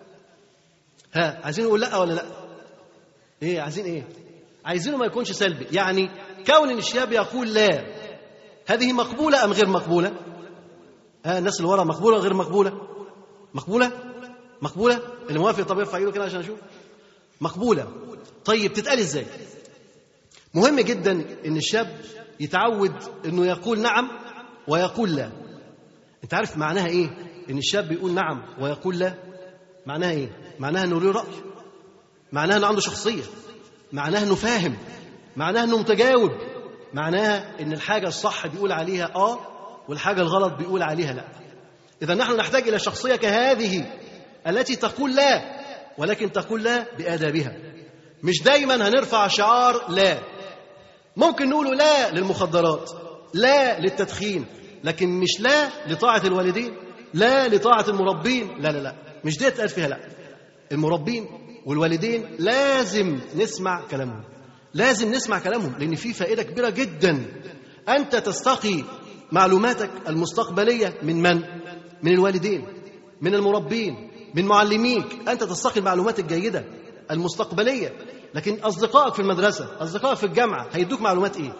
ها عايزينه يقول لا ولا لا ايه عايزين ايه عايزينه ما يكونش سلبي يعني كون ان الشاب يقول لا هذه مقبوله ام غير مقبوله ها الناس اللي ورا مقبوله غير مقبوله مقبوله مقبوله اللي موافق طب يرفع ايده كده عشان اشوف مقبوله طيب تتقال ازاي مهم جدا ان الشاب يتعود انه يقول نعم ويقول لا انت عارف معناها ايه ان الشاب يقول نعم ويقول لا معناها ايه معناها انه له راي معناها انه عنده شخصيه معناها انه فاهم معناها انه متجاوب معناها ان الحاجه الصح بيقول عليها اه والحاجه الغلط بيقول عليها لا اذا نحن نحتاج الى شخصيه كهذه التي تقول لا ولكن تقول لا بادابها مش دايما هنرفع شعار لا ممكن نقول لا للمخدرات لا للتدخين لكن مش لا لطاعه الوالدين لا لطاعه المربين لا لا لا مش دي اتقال فيها لا المربين والوالدين لازم نسمع كلامهم لازم نسمع كلامهم لان في فائده كبيره جدا انت تستقي معلوماتك المستقبليه من من من الوالدين من المربين من معلميك انت تستقي المعلومات الجيده المستقبليه لكن اصدقائك في المدرسه اصدقائك في الجامعه هيدوك معلومات ايه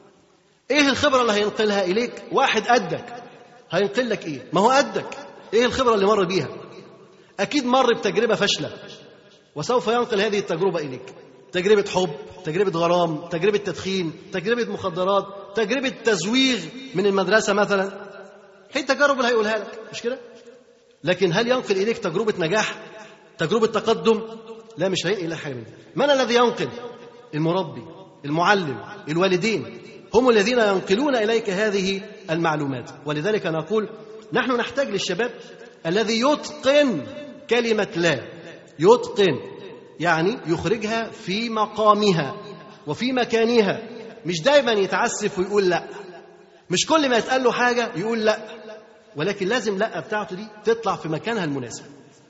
ايه الخبره اللي هينقلها اليك واحد قدك هينقل لك ايه ما هو قدك ايه الخبره اللي مر بيها اكيد مر بتجربه فاشله وسوف ينقل هذه التجربه اليك تجربه حب تجربه غرام تجربه تدخين تجربه مخدرات تجربه تزويغ من المدرسه مثلا هي التجارب اللي هيقولها لك مش كده لكن هل ينقل اليك تجربه نجاح تجربه تقدم لا مش هينقل إلى حاجه منها من الذي ينقل المربي المعلم الوالدين هم الذين ينقلون اليك هذه المعلومات ولذلك نقول نحن نحتاج للشباب الذي يتقن كلمه لا يتقن يعني يخرجها في مقامها وفي مكانها مش دايما يتعسف ويقول لا مش كل ما يتقال له حاجه يقول لا ولكن لازم لا بتاعته دي تطلع في مكانها المناسب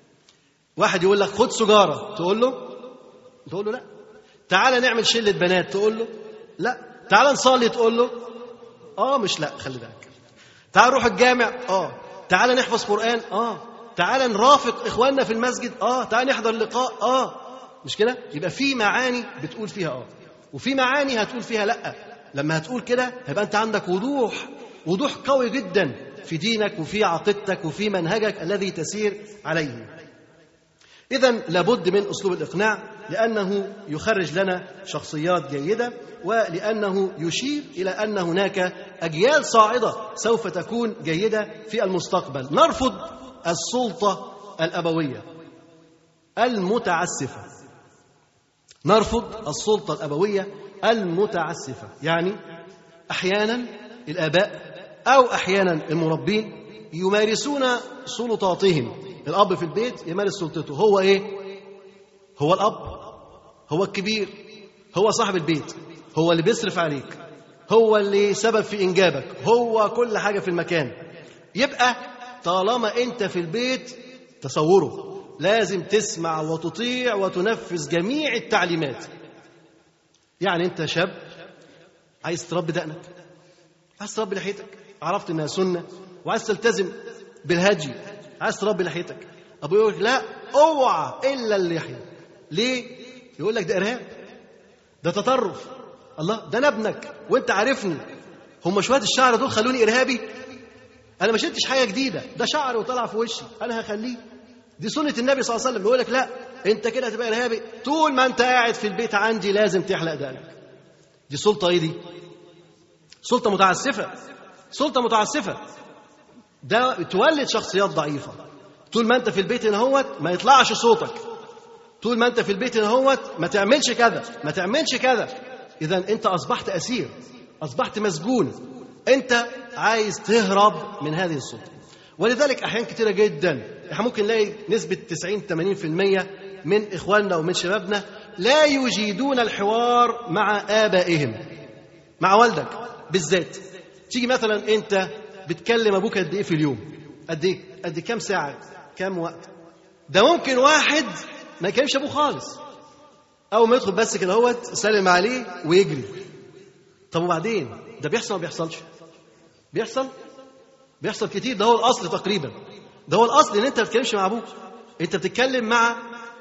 واحد يقول لك خد سجاره تقول له تقول له لا تعالى نعمل شله بنات تقول له لا تعالى نصلي تقول له اه مش لا خلي بالك تعال نروح الجامع اه تعال نحفظ قران اه تعال نرافق اخواننا في المسجد اه تعال نحضر لقاء اه مش كده يبقى في معاني بتقول فيها اه وفي معاني هتقول فيها لا لما هتقول كده هيبقى انت عندك وضوح وضوح قوي جدا في دينك وفي عقيدتك وفي منهجك الذي تسير عليه إذا لابد من أسلوب الإقناع لأنه يخرج لنا شخصيات جيدة ولأنه يشير إلى أن هناك أجيال صاعدة سوف تكون جيدة في المستقبل نرفض السلطة الأبوية المتعسفة نرفض السلطة الأبوية المتعسفة يعني أحيانا الآباء أو أحيانا المربين يمارسون سلطاتهم الأب في البيت يمارس سلطته هو إيه؟ هو الأب هو الكبير هو صاحب البيت هو اللي بيصرف عليك هو اللي سبب في إنجابك هو كل حاجة في المكان يبقى طالما أنت في البيت تصوره لازم تسمع وتطيع وتنفذ جميع التعليمات يعني أنت شاب عايز تربي دقنك عايز تربي لحيتك عرفت انها سنه وعايز تلتزم بالهدي عايز تربي لحيتك ابويا يقول لك لا اوعى الا اللحيه ليه يقول لك ده ارهاب ده تطرف الله ده انا ابنك وانت عارفني هم شويه الشعر دول خلوني ارهابي انا ما شلتش حاجه جديده ده شعر وطلع في وشي انا هخليه دي سنه النبي صلى الله عليه وسلم بيقول لك لا انت كده هتبقى ارهابي طول ما انت قاعد في البيت عندي لازم تحلق دقنك دي سلطه ايه دي سلطه متعسفه سلطه متعسفه ده تولد شخصيات ضعيفه طول ما انت في البيت هنا هوت ما يطلعش صوتك طول ما انت في البيت هنا هوت ما تعملش كذا ما تعملش كذا اذا انت اصبحت اسير اصبحت مسجون انت عايز تهرب من هذه السلطه ولذلك احيان كثيره جدا احنا ممكن نلاقي نسبه 90 80% من اخواننا ومن شبابنا لا يجيدون الحوار مع ابائهم مع والدك بالذات تيجي مثلا انت بتكلم ابوك قد ايه في اليوم قد ايه قد كام ساعه كام وقت ده ممكن واحد ما يكلمش ابوه خالص اول ما يدخل بس كده اهوت سلم عليه ويجري طب وبعدين ده بيحصل ما بيحصلش بيحصل بيحصل كتير ده هو الاصل تقريبا ده هو الاصل ان انت ما بتتكلمش مع ابوك انت بتتكلم مع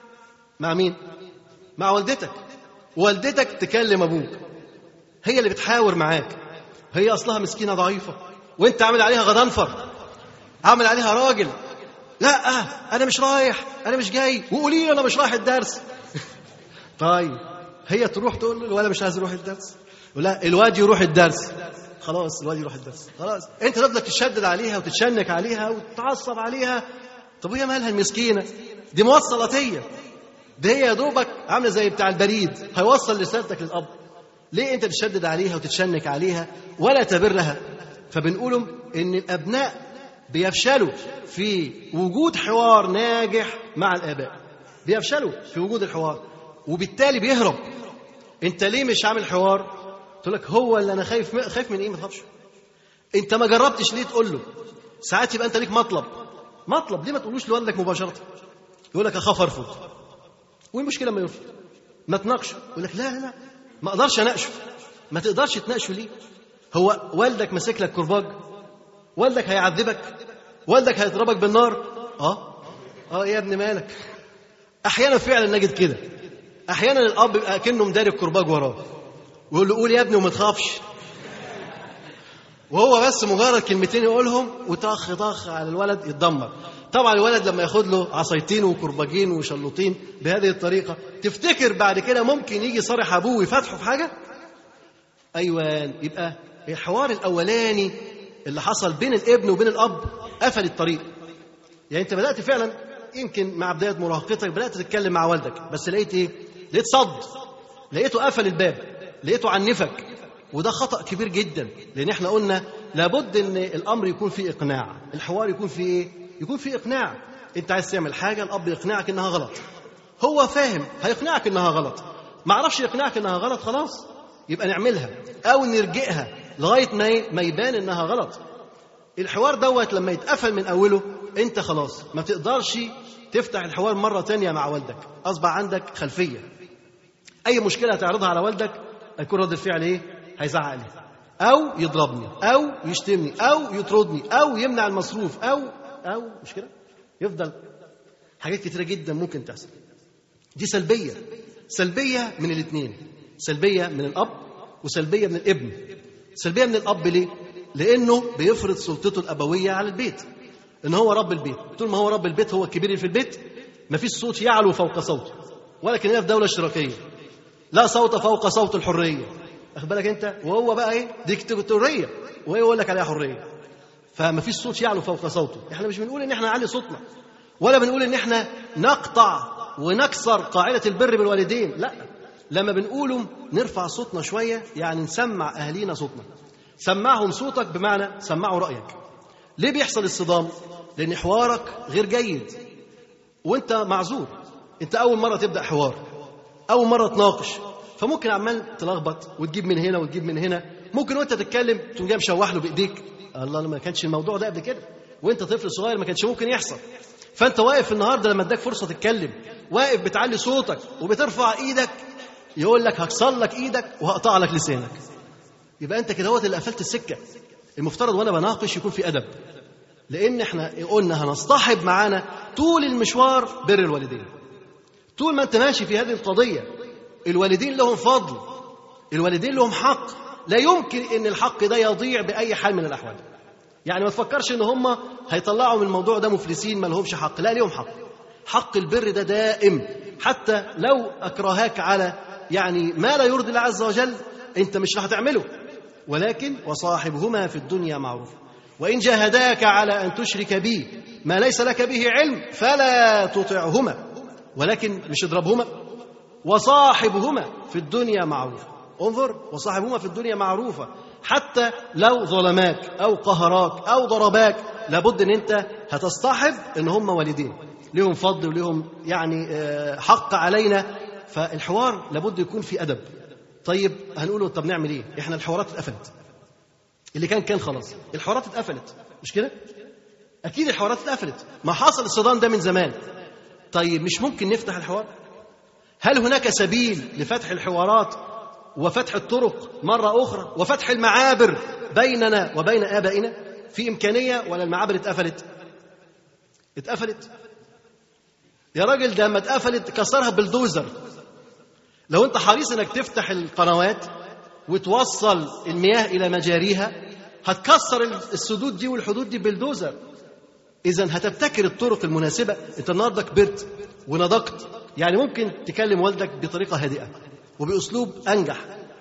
مع مين مع والدتك والدتك تكلم ابوك هي اللي بتحاور معاك هي اصلها مسكينه ضعيفه وانت عامل عليها غضنفر عامل عليها راجل لا انا مش رايح انا مش جاي وقولي لي انا مش رايح الدرس طيب هي تروح تقول له الولد مش عايز يروح الدرس لا الواد يروح الدرس خلاص الواد يروح الدرس خلاص انت تفضل تشدد عليها وتتشنك عليها وتتعصب عليها طب وهي مالها المسكينه دي موصلاتيه ده هي يا دوبك عامله زي بتاع البريد هيوصل رسالتك للاب ليه انت تشدد عليها وتتشنك عليها ولا تبرها فبنقولهم ان الابناء بيفشلوا في وجود حوار ناجح مع الاباء بيفشلوا في وجود الحوار وبالتالي بيهرب انت ليه مش عامل حوار تقول لك هو اللي انا خايف خايف من ايه ما تخافش انت ما جربتش ليه تقول له ساعات يبقى انت ليك مطلب مطلب ليه ما تقولوش لوالدك مباشره يقول لك اخاف ارفض وايه المشكله ما يرفض ما تناقشه يقول لك لا لا لا ما اقدرش اناقشه ما تقدرش تناقشه ليه هو والدك ماسك لك كرباج والدك هيعذبك والدك هيضربك بالنار اه اه يا ابني مالك احيانا فعلا نجد كده احيانا الاب بيبقى كانه مداري الكرباج وراه ويقول له قول يا ابني وما تخافش وهو بس مجرد كلمتين يقولهم وطخ طخ على الولد يتدمر طبعا الولد لما ياخد له عصايتين وكرباجين وشلوطين بهذه الطريقه تفتكر بعد كده ممكن يجي صارح ابوه ويفتحه في حاجه ايوه يبقى الحوار الاولاني اللي حصل بين الابن وبين الاب قفل الطريق يعني انت بدات فعلا يمكن مع بدايه مراهقتك بدات تتكلم مع والدك بس لقيت ايه لقيت صد لقيته قفل الباب لقيته عنفك وده خطا كبير جدا لان احنا قلنا لابد ان الامر يكون فيه اقناع الحوار يكون فيه ايه يكون فيه اقناع انت عايز تعمل حاجه الاب يقنعك انها غلط هو فاهم هيقنعك انها غلط ما عرفش يقنعك انها غلط خلاص يبقى نعملها او نرجئها لغايه ما ما يبان انها غلط الحوار دوت لما يتقفل من اوله انت خلاص ما تقدرش تفتح الحوار مره تانية مع والدك اصبح عندك خلفيه اي مشكله هتعرضها على والدك هيكون رد الفعل ايه هيزعق لي او يضربني او يشتمني او يطردني او يمنع المصروف او او مش كده يفضل حاجات كتيره جدا ممكن تحصل دي سلبيه سلبيه من الاثنين سلبيه من الاب وسلبيه من الابن سلبيه من الاب ليه لانه بيفرض سلطته الابويه على البيت ان هو رب البيت طول ما هو رب البيت هو الكبير في البيت مفيش صوت يعلو فوق صوته ولكن هنا في دوله اشتراكيه لا صوت فوق صوت الحريه واخد بالك انت وهو بقى ايه ديكتاتوريه وهو يقول لك عليها حريه فما فيش صوت يعلو فوق صوته احنا مش بنقول ان احنا نعلي صوتنا ولا بنقول ان احنا نقطع ونكسر قاعده البر بالوالدين لا لما بنقوله نرفع صوتنا شويه يعني نسمع اهالينا صوتنا سمعهم صوتك بمعنى سمعوا رايك ليه بيحصل الصدام لان حوارك غير جيد وانت معذور انت اول مره تبدا حوار اول مره تناقش فممكن عمال تلخبط وتجيب من هنا وتجيب من هنا ممكن وانت تتكلم تقوم جاي مشوح له بايديك الله ما كانش الموضوع ده قبل كده وانت طفل صغير ما كانش ممكن يحصل فانت واقف النهارده لما اداك فرصه تتكلم واقف بتعلي صوتك وبترفع ايدك يقول لك هكسر لك ايدك وهقطع لك لسانك يبقى انت كده اللي قفلت السكه المفترض وانا بناقش يكون في ادب لان احنا قلنا هنصطحب معانا طول المشوار بر الوالدين طول ما انت ماشي في هذه القضيه الوالدين لهم فضل الوالدين لهم حق لا يمكن ان الحق ده يضيع باي حال من الاحوال يعني ما تفكرش ان هم هيطلعوا من الموضوع ده مفلسين ما لهمش حق لا ليهم حق حق البر ده دائم حتى لو اكرهاك على يعني ما لا يرضي الله عز وجل انت مش راح تعمله ولكن وصاحبهما في الدنيا معروفا وان جاهداك على ان تشرك بي ما ليس لك به علم فلا تطعهما ولكن مش اضربهما وصاحبهما في الدنيا معروفا انظر وصاحبهما في الدنيا معروفة حتى لو ظلماك أو قهراك أو ضرباك لابد أن أنت هتصطحب أن هم والدين لهم فضل ولهم يعني حق علينا فالحوار لابد يكون في أدب طيب هنقوله طب نعمل ايه احنا الحوارات اتقفلت اللي كان كان خلاص الحوارات اتقفلت مش كده اكيد الحوارات اتقفلت ما حصل الصدام ده من زمان طيب مش ممكن نفتح الحوار هل هناك سبيل لفتح الحوارات وفتح الطرق مرة أخرى وفتح المعابر بيننا وبين آبائنا في إمكانية ولا المعابر اتقفلت اتقفلت يا راجل ده لما اتقفلت كسرها بالدوزر لو انت حريص انك تفتح القنوات وتوصل المياه الى مجاريها هتكسر السدود دي والحدود دي بالدوزر اذا هتبتكر الطرق المناسبه انت النهارده كبرت ونضجت يعني ممكن تكلم والدك بطريقه هادئه وباسلوب انجح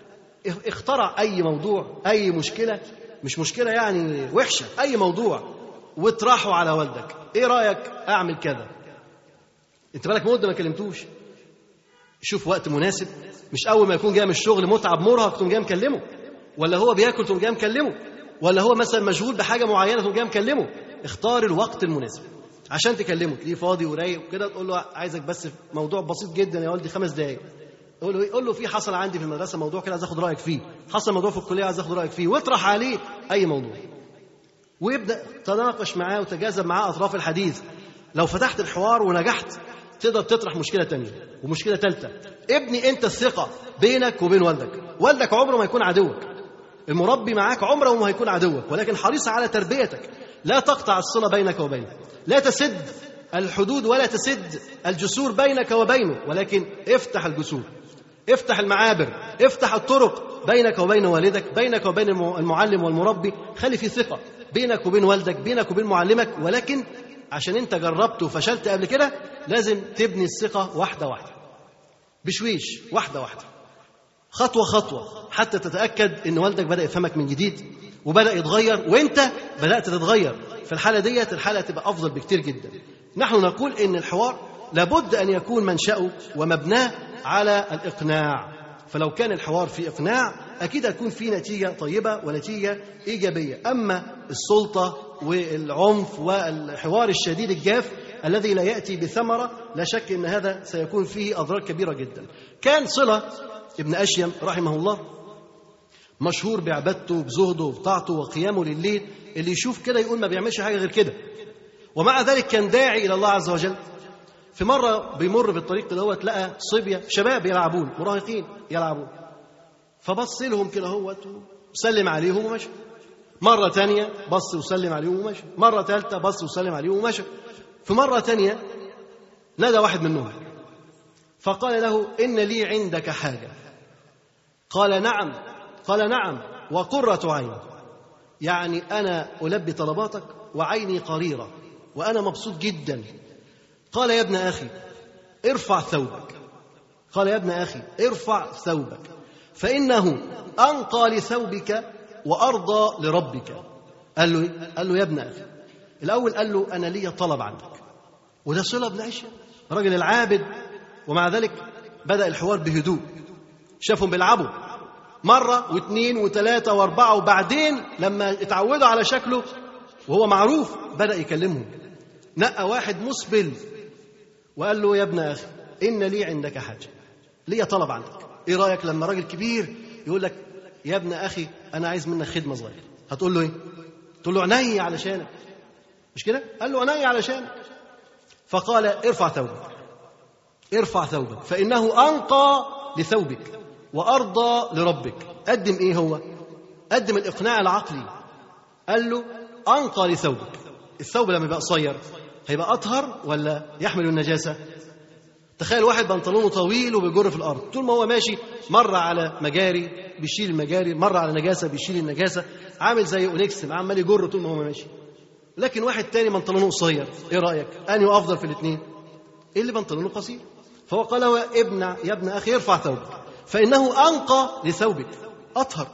اخترع اي موضوع اي مشكله مش مشكله يعني وحشه اي موضوع واطرحه على والدك ايه رايك اعمل كذا انت بالك مده ما كلمتوش شوف وقت مناسب مش اول ما يكون جاي من الشغل متعب مرهق تقوم جاي مكلمه ولا هو بياكل تقوم جاي مكلمه ولا هو مثلا مشغول بحاجه معينه تقوم جاي مكلمه اختار الوقت المناسب عشان تكلمه تلاقيه فاضي ورايق وكده تقول له عايزك بس في موضوع بسيط جدا يا والدي خمس دقائق قول له قول له في حصل عندي في المدرسه موضوع كده عايز اخد رايك فيه حصل موضوع في الكليه عايز اخد رايك فيه واطرح عليه اي موضوع ويبدا تناقش معاه وتجاذب معاه اطراف الحديث لو فتحت الحوار ونجحت تقدر تطرح مشكله تانية ومشكله ثالثه ابني انت الثقه بينك وبين والدك والدك عمره ما يكون عدوك المربي معاك عمره ما هيكون عدوك ولكن حريص على تربيتك لا تقطع الصله بينك وبينه لا تسد الحدود ولا تسد الجسور بينك وبينه ولكن افتح الجسور افتح المعابر افتح الطرق بينك وبين والدك بينك وبين المعلم والمربي خلي في ثقة بينك وبين والدك بينك وبين معلمك ولكن عشان انت جربت وفشلت قبل كده لازم تبني الثقة واحدة واحدة بشويش واحدة واحدة خطوة خطوة حتى تتأكد ان والدك بدأ يفهمك من جديد وبدأ يتغير وانت بدأت تتغير في الحالة ديت الحالة تبقى أفضل بكتير جدا نحن نقول ان الحوار لابد أن يكون منشأه ومبناه على الإقناع فلو كان الحوار في إقناع أكيد هتكون في نتيجة طيبة ونتيجة إيجابية أما السلطة والعنف والحوار الشديد الجاف الذي لا يأتي بثمرة لا شك أن هذا سيكون فيه أضرار كبيرة جدا كان صلة ابن أشيم رحمه الله مشهور بعبادته بزهده وبطاعته وقيامه لليل اللي يشوف كده يقول ما بيعملش حاجة غير كده ومع ذلك كان داعي إلى الله عز وجل في مرة بيمر بالطريق دوت لقى صبية شباب يلعبون مراهقين يلعبون فبص لهم كده هوت وسلم عليهم ومشى مرة تانية بص وسلم عليهم ومشى مرة ثالثة بص وسلم عليهم ومشى في مرة تانية نادى واحد منهم فقال له إن لي عندك حاجة قال نعم قال نعم وقرة عين يعني أنا ألبي طلباتك وعيني قريرة وأنا مبسوط جدا قال يا ابن أخي ارفع ثوبك قال يا ابن أخي ارفع ثوبك فإنه أنقى لثوبك وأرضى لربك قال له إيه؟ قال له يا ابن أخي الأول قال له أنا لي طلب عندك وده صلة بن عشة راجل العابد ومع ذلك بدأ الحوار بهدوء شافهم بيلعبوا مرة واثنين وثلاثة وأربعة وبعدين لما اتعودوا على شكله وهو معروف بدأ يكلمهم نقى واحد مسبل وقال له يا ابن أخي إن لي عندك حاجة لي طلب عندك إيه رأيك لما راجل كبير يقول لك يا ابن أخي أنا عايز منك خدمة صغيرة هتقول له إيه؟ تقول له عيني علشانك مش كده؟ قال له عيني علشانك فقال ارفع ثوبك ارفع ثوبك فإنه أنقى لثوبك وأرضى لربك قدم إيه هو؟ قدم الإقناع العقلي قال له أنقى لثوبك الثوب لما يبقى قصير هيبقى أطهر ولا يحمل النجاسة؟ تخيل واحد بنطلونه طويل وبيجر في الأرض طول ما هو ماشي مر على مجاري بيشيل المجاري مر على نجاسة بيشيل النجاسة عامل زي أونيكس عمال يجر طول ما هو ماشي لكن واحد تاني بنطلونه قصير ايه رايك انهي افضل في الاثنين ايه اللي بنطلونه قصير فهو قال له يا ابن يا ابن اخي ارفع ثوبك فانه انقى لثوبك اطهر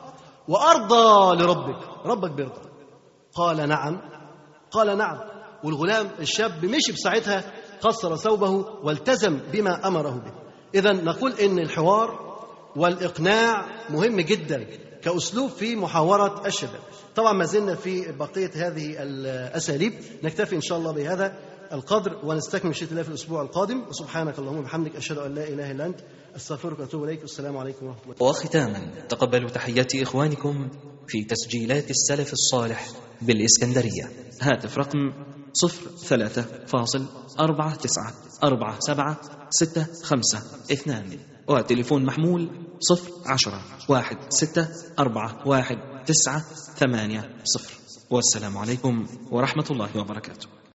وارضى لربك ربك بيرضى قال نعم قال نعم والغلام الشاب مشي بساعتها قصر ثوبه والتزم بما امره به اذا نقول ان الحوار والاقناع مهم جدا كأسلوب في محاورة الشباب طبعا ما زلنا في بقية هذه الأساليب نكتفي إن شاء الله بهذا القدر ونستكمل شيء الله في الأسبوع القادم وسبحانك اللهم وبحمدك أشهد أن لا إله إلا أنت أستغفرك وأتوب إليك والسلام عليكم ورحمة الله وختاما تقبلوا تحيات إخوانكم في تسجيلات السلف الصالح بالإسكندرية هاتف رقم صفر ثلاثة فاصل أربعة تسعة أربعة سبعة ستة خمسة اثنان وتليفون محمول صفر عشرة واحد ستة أربعة واحد تسعة ثمانية صفر والسلام عليكم ورحمة الله وبركاته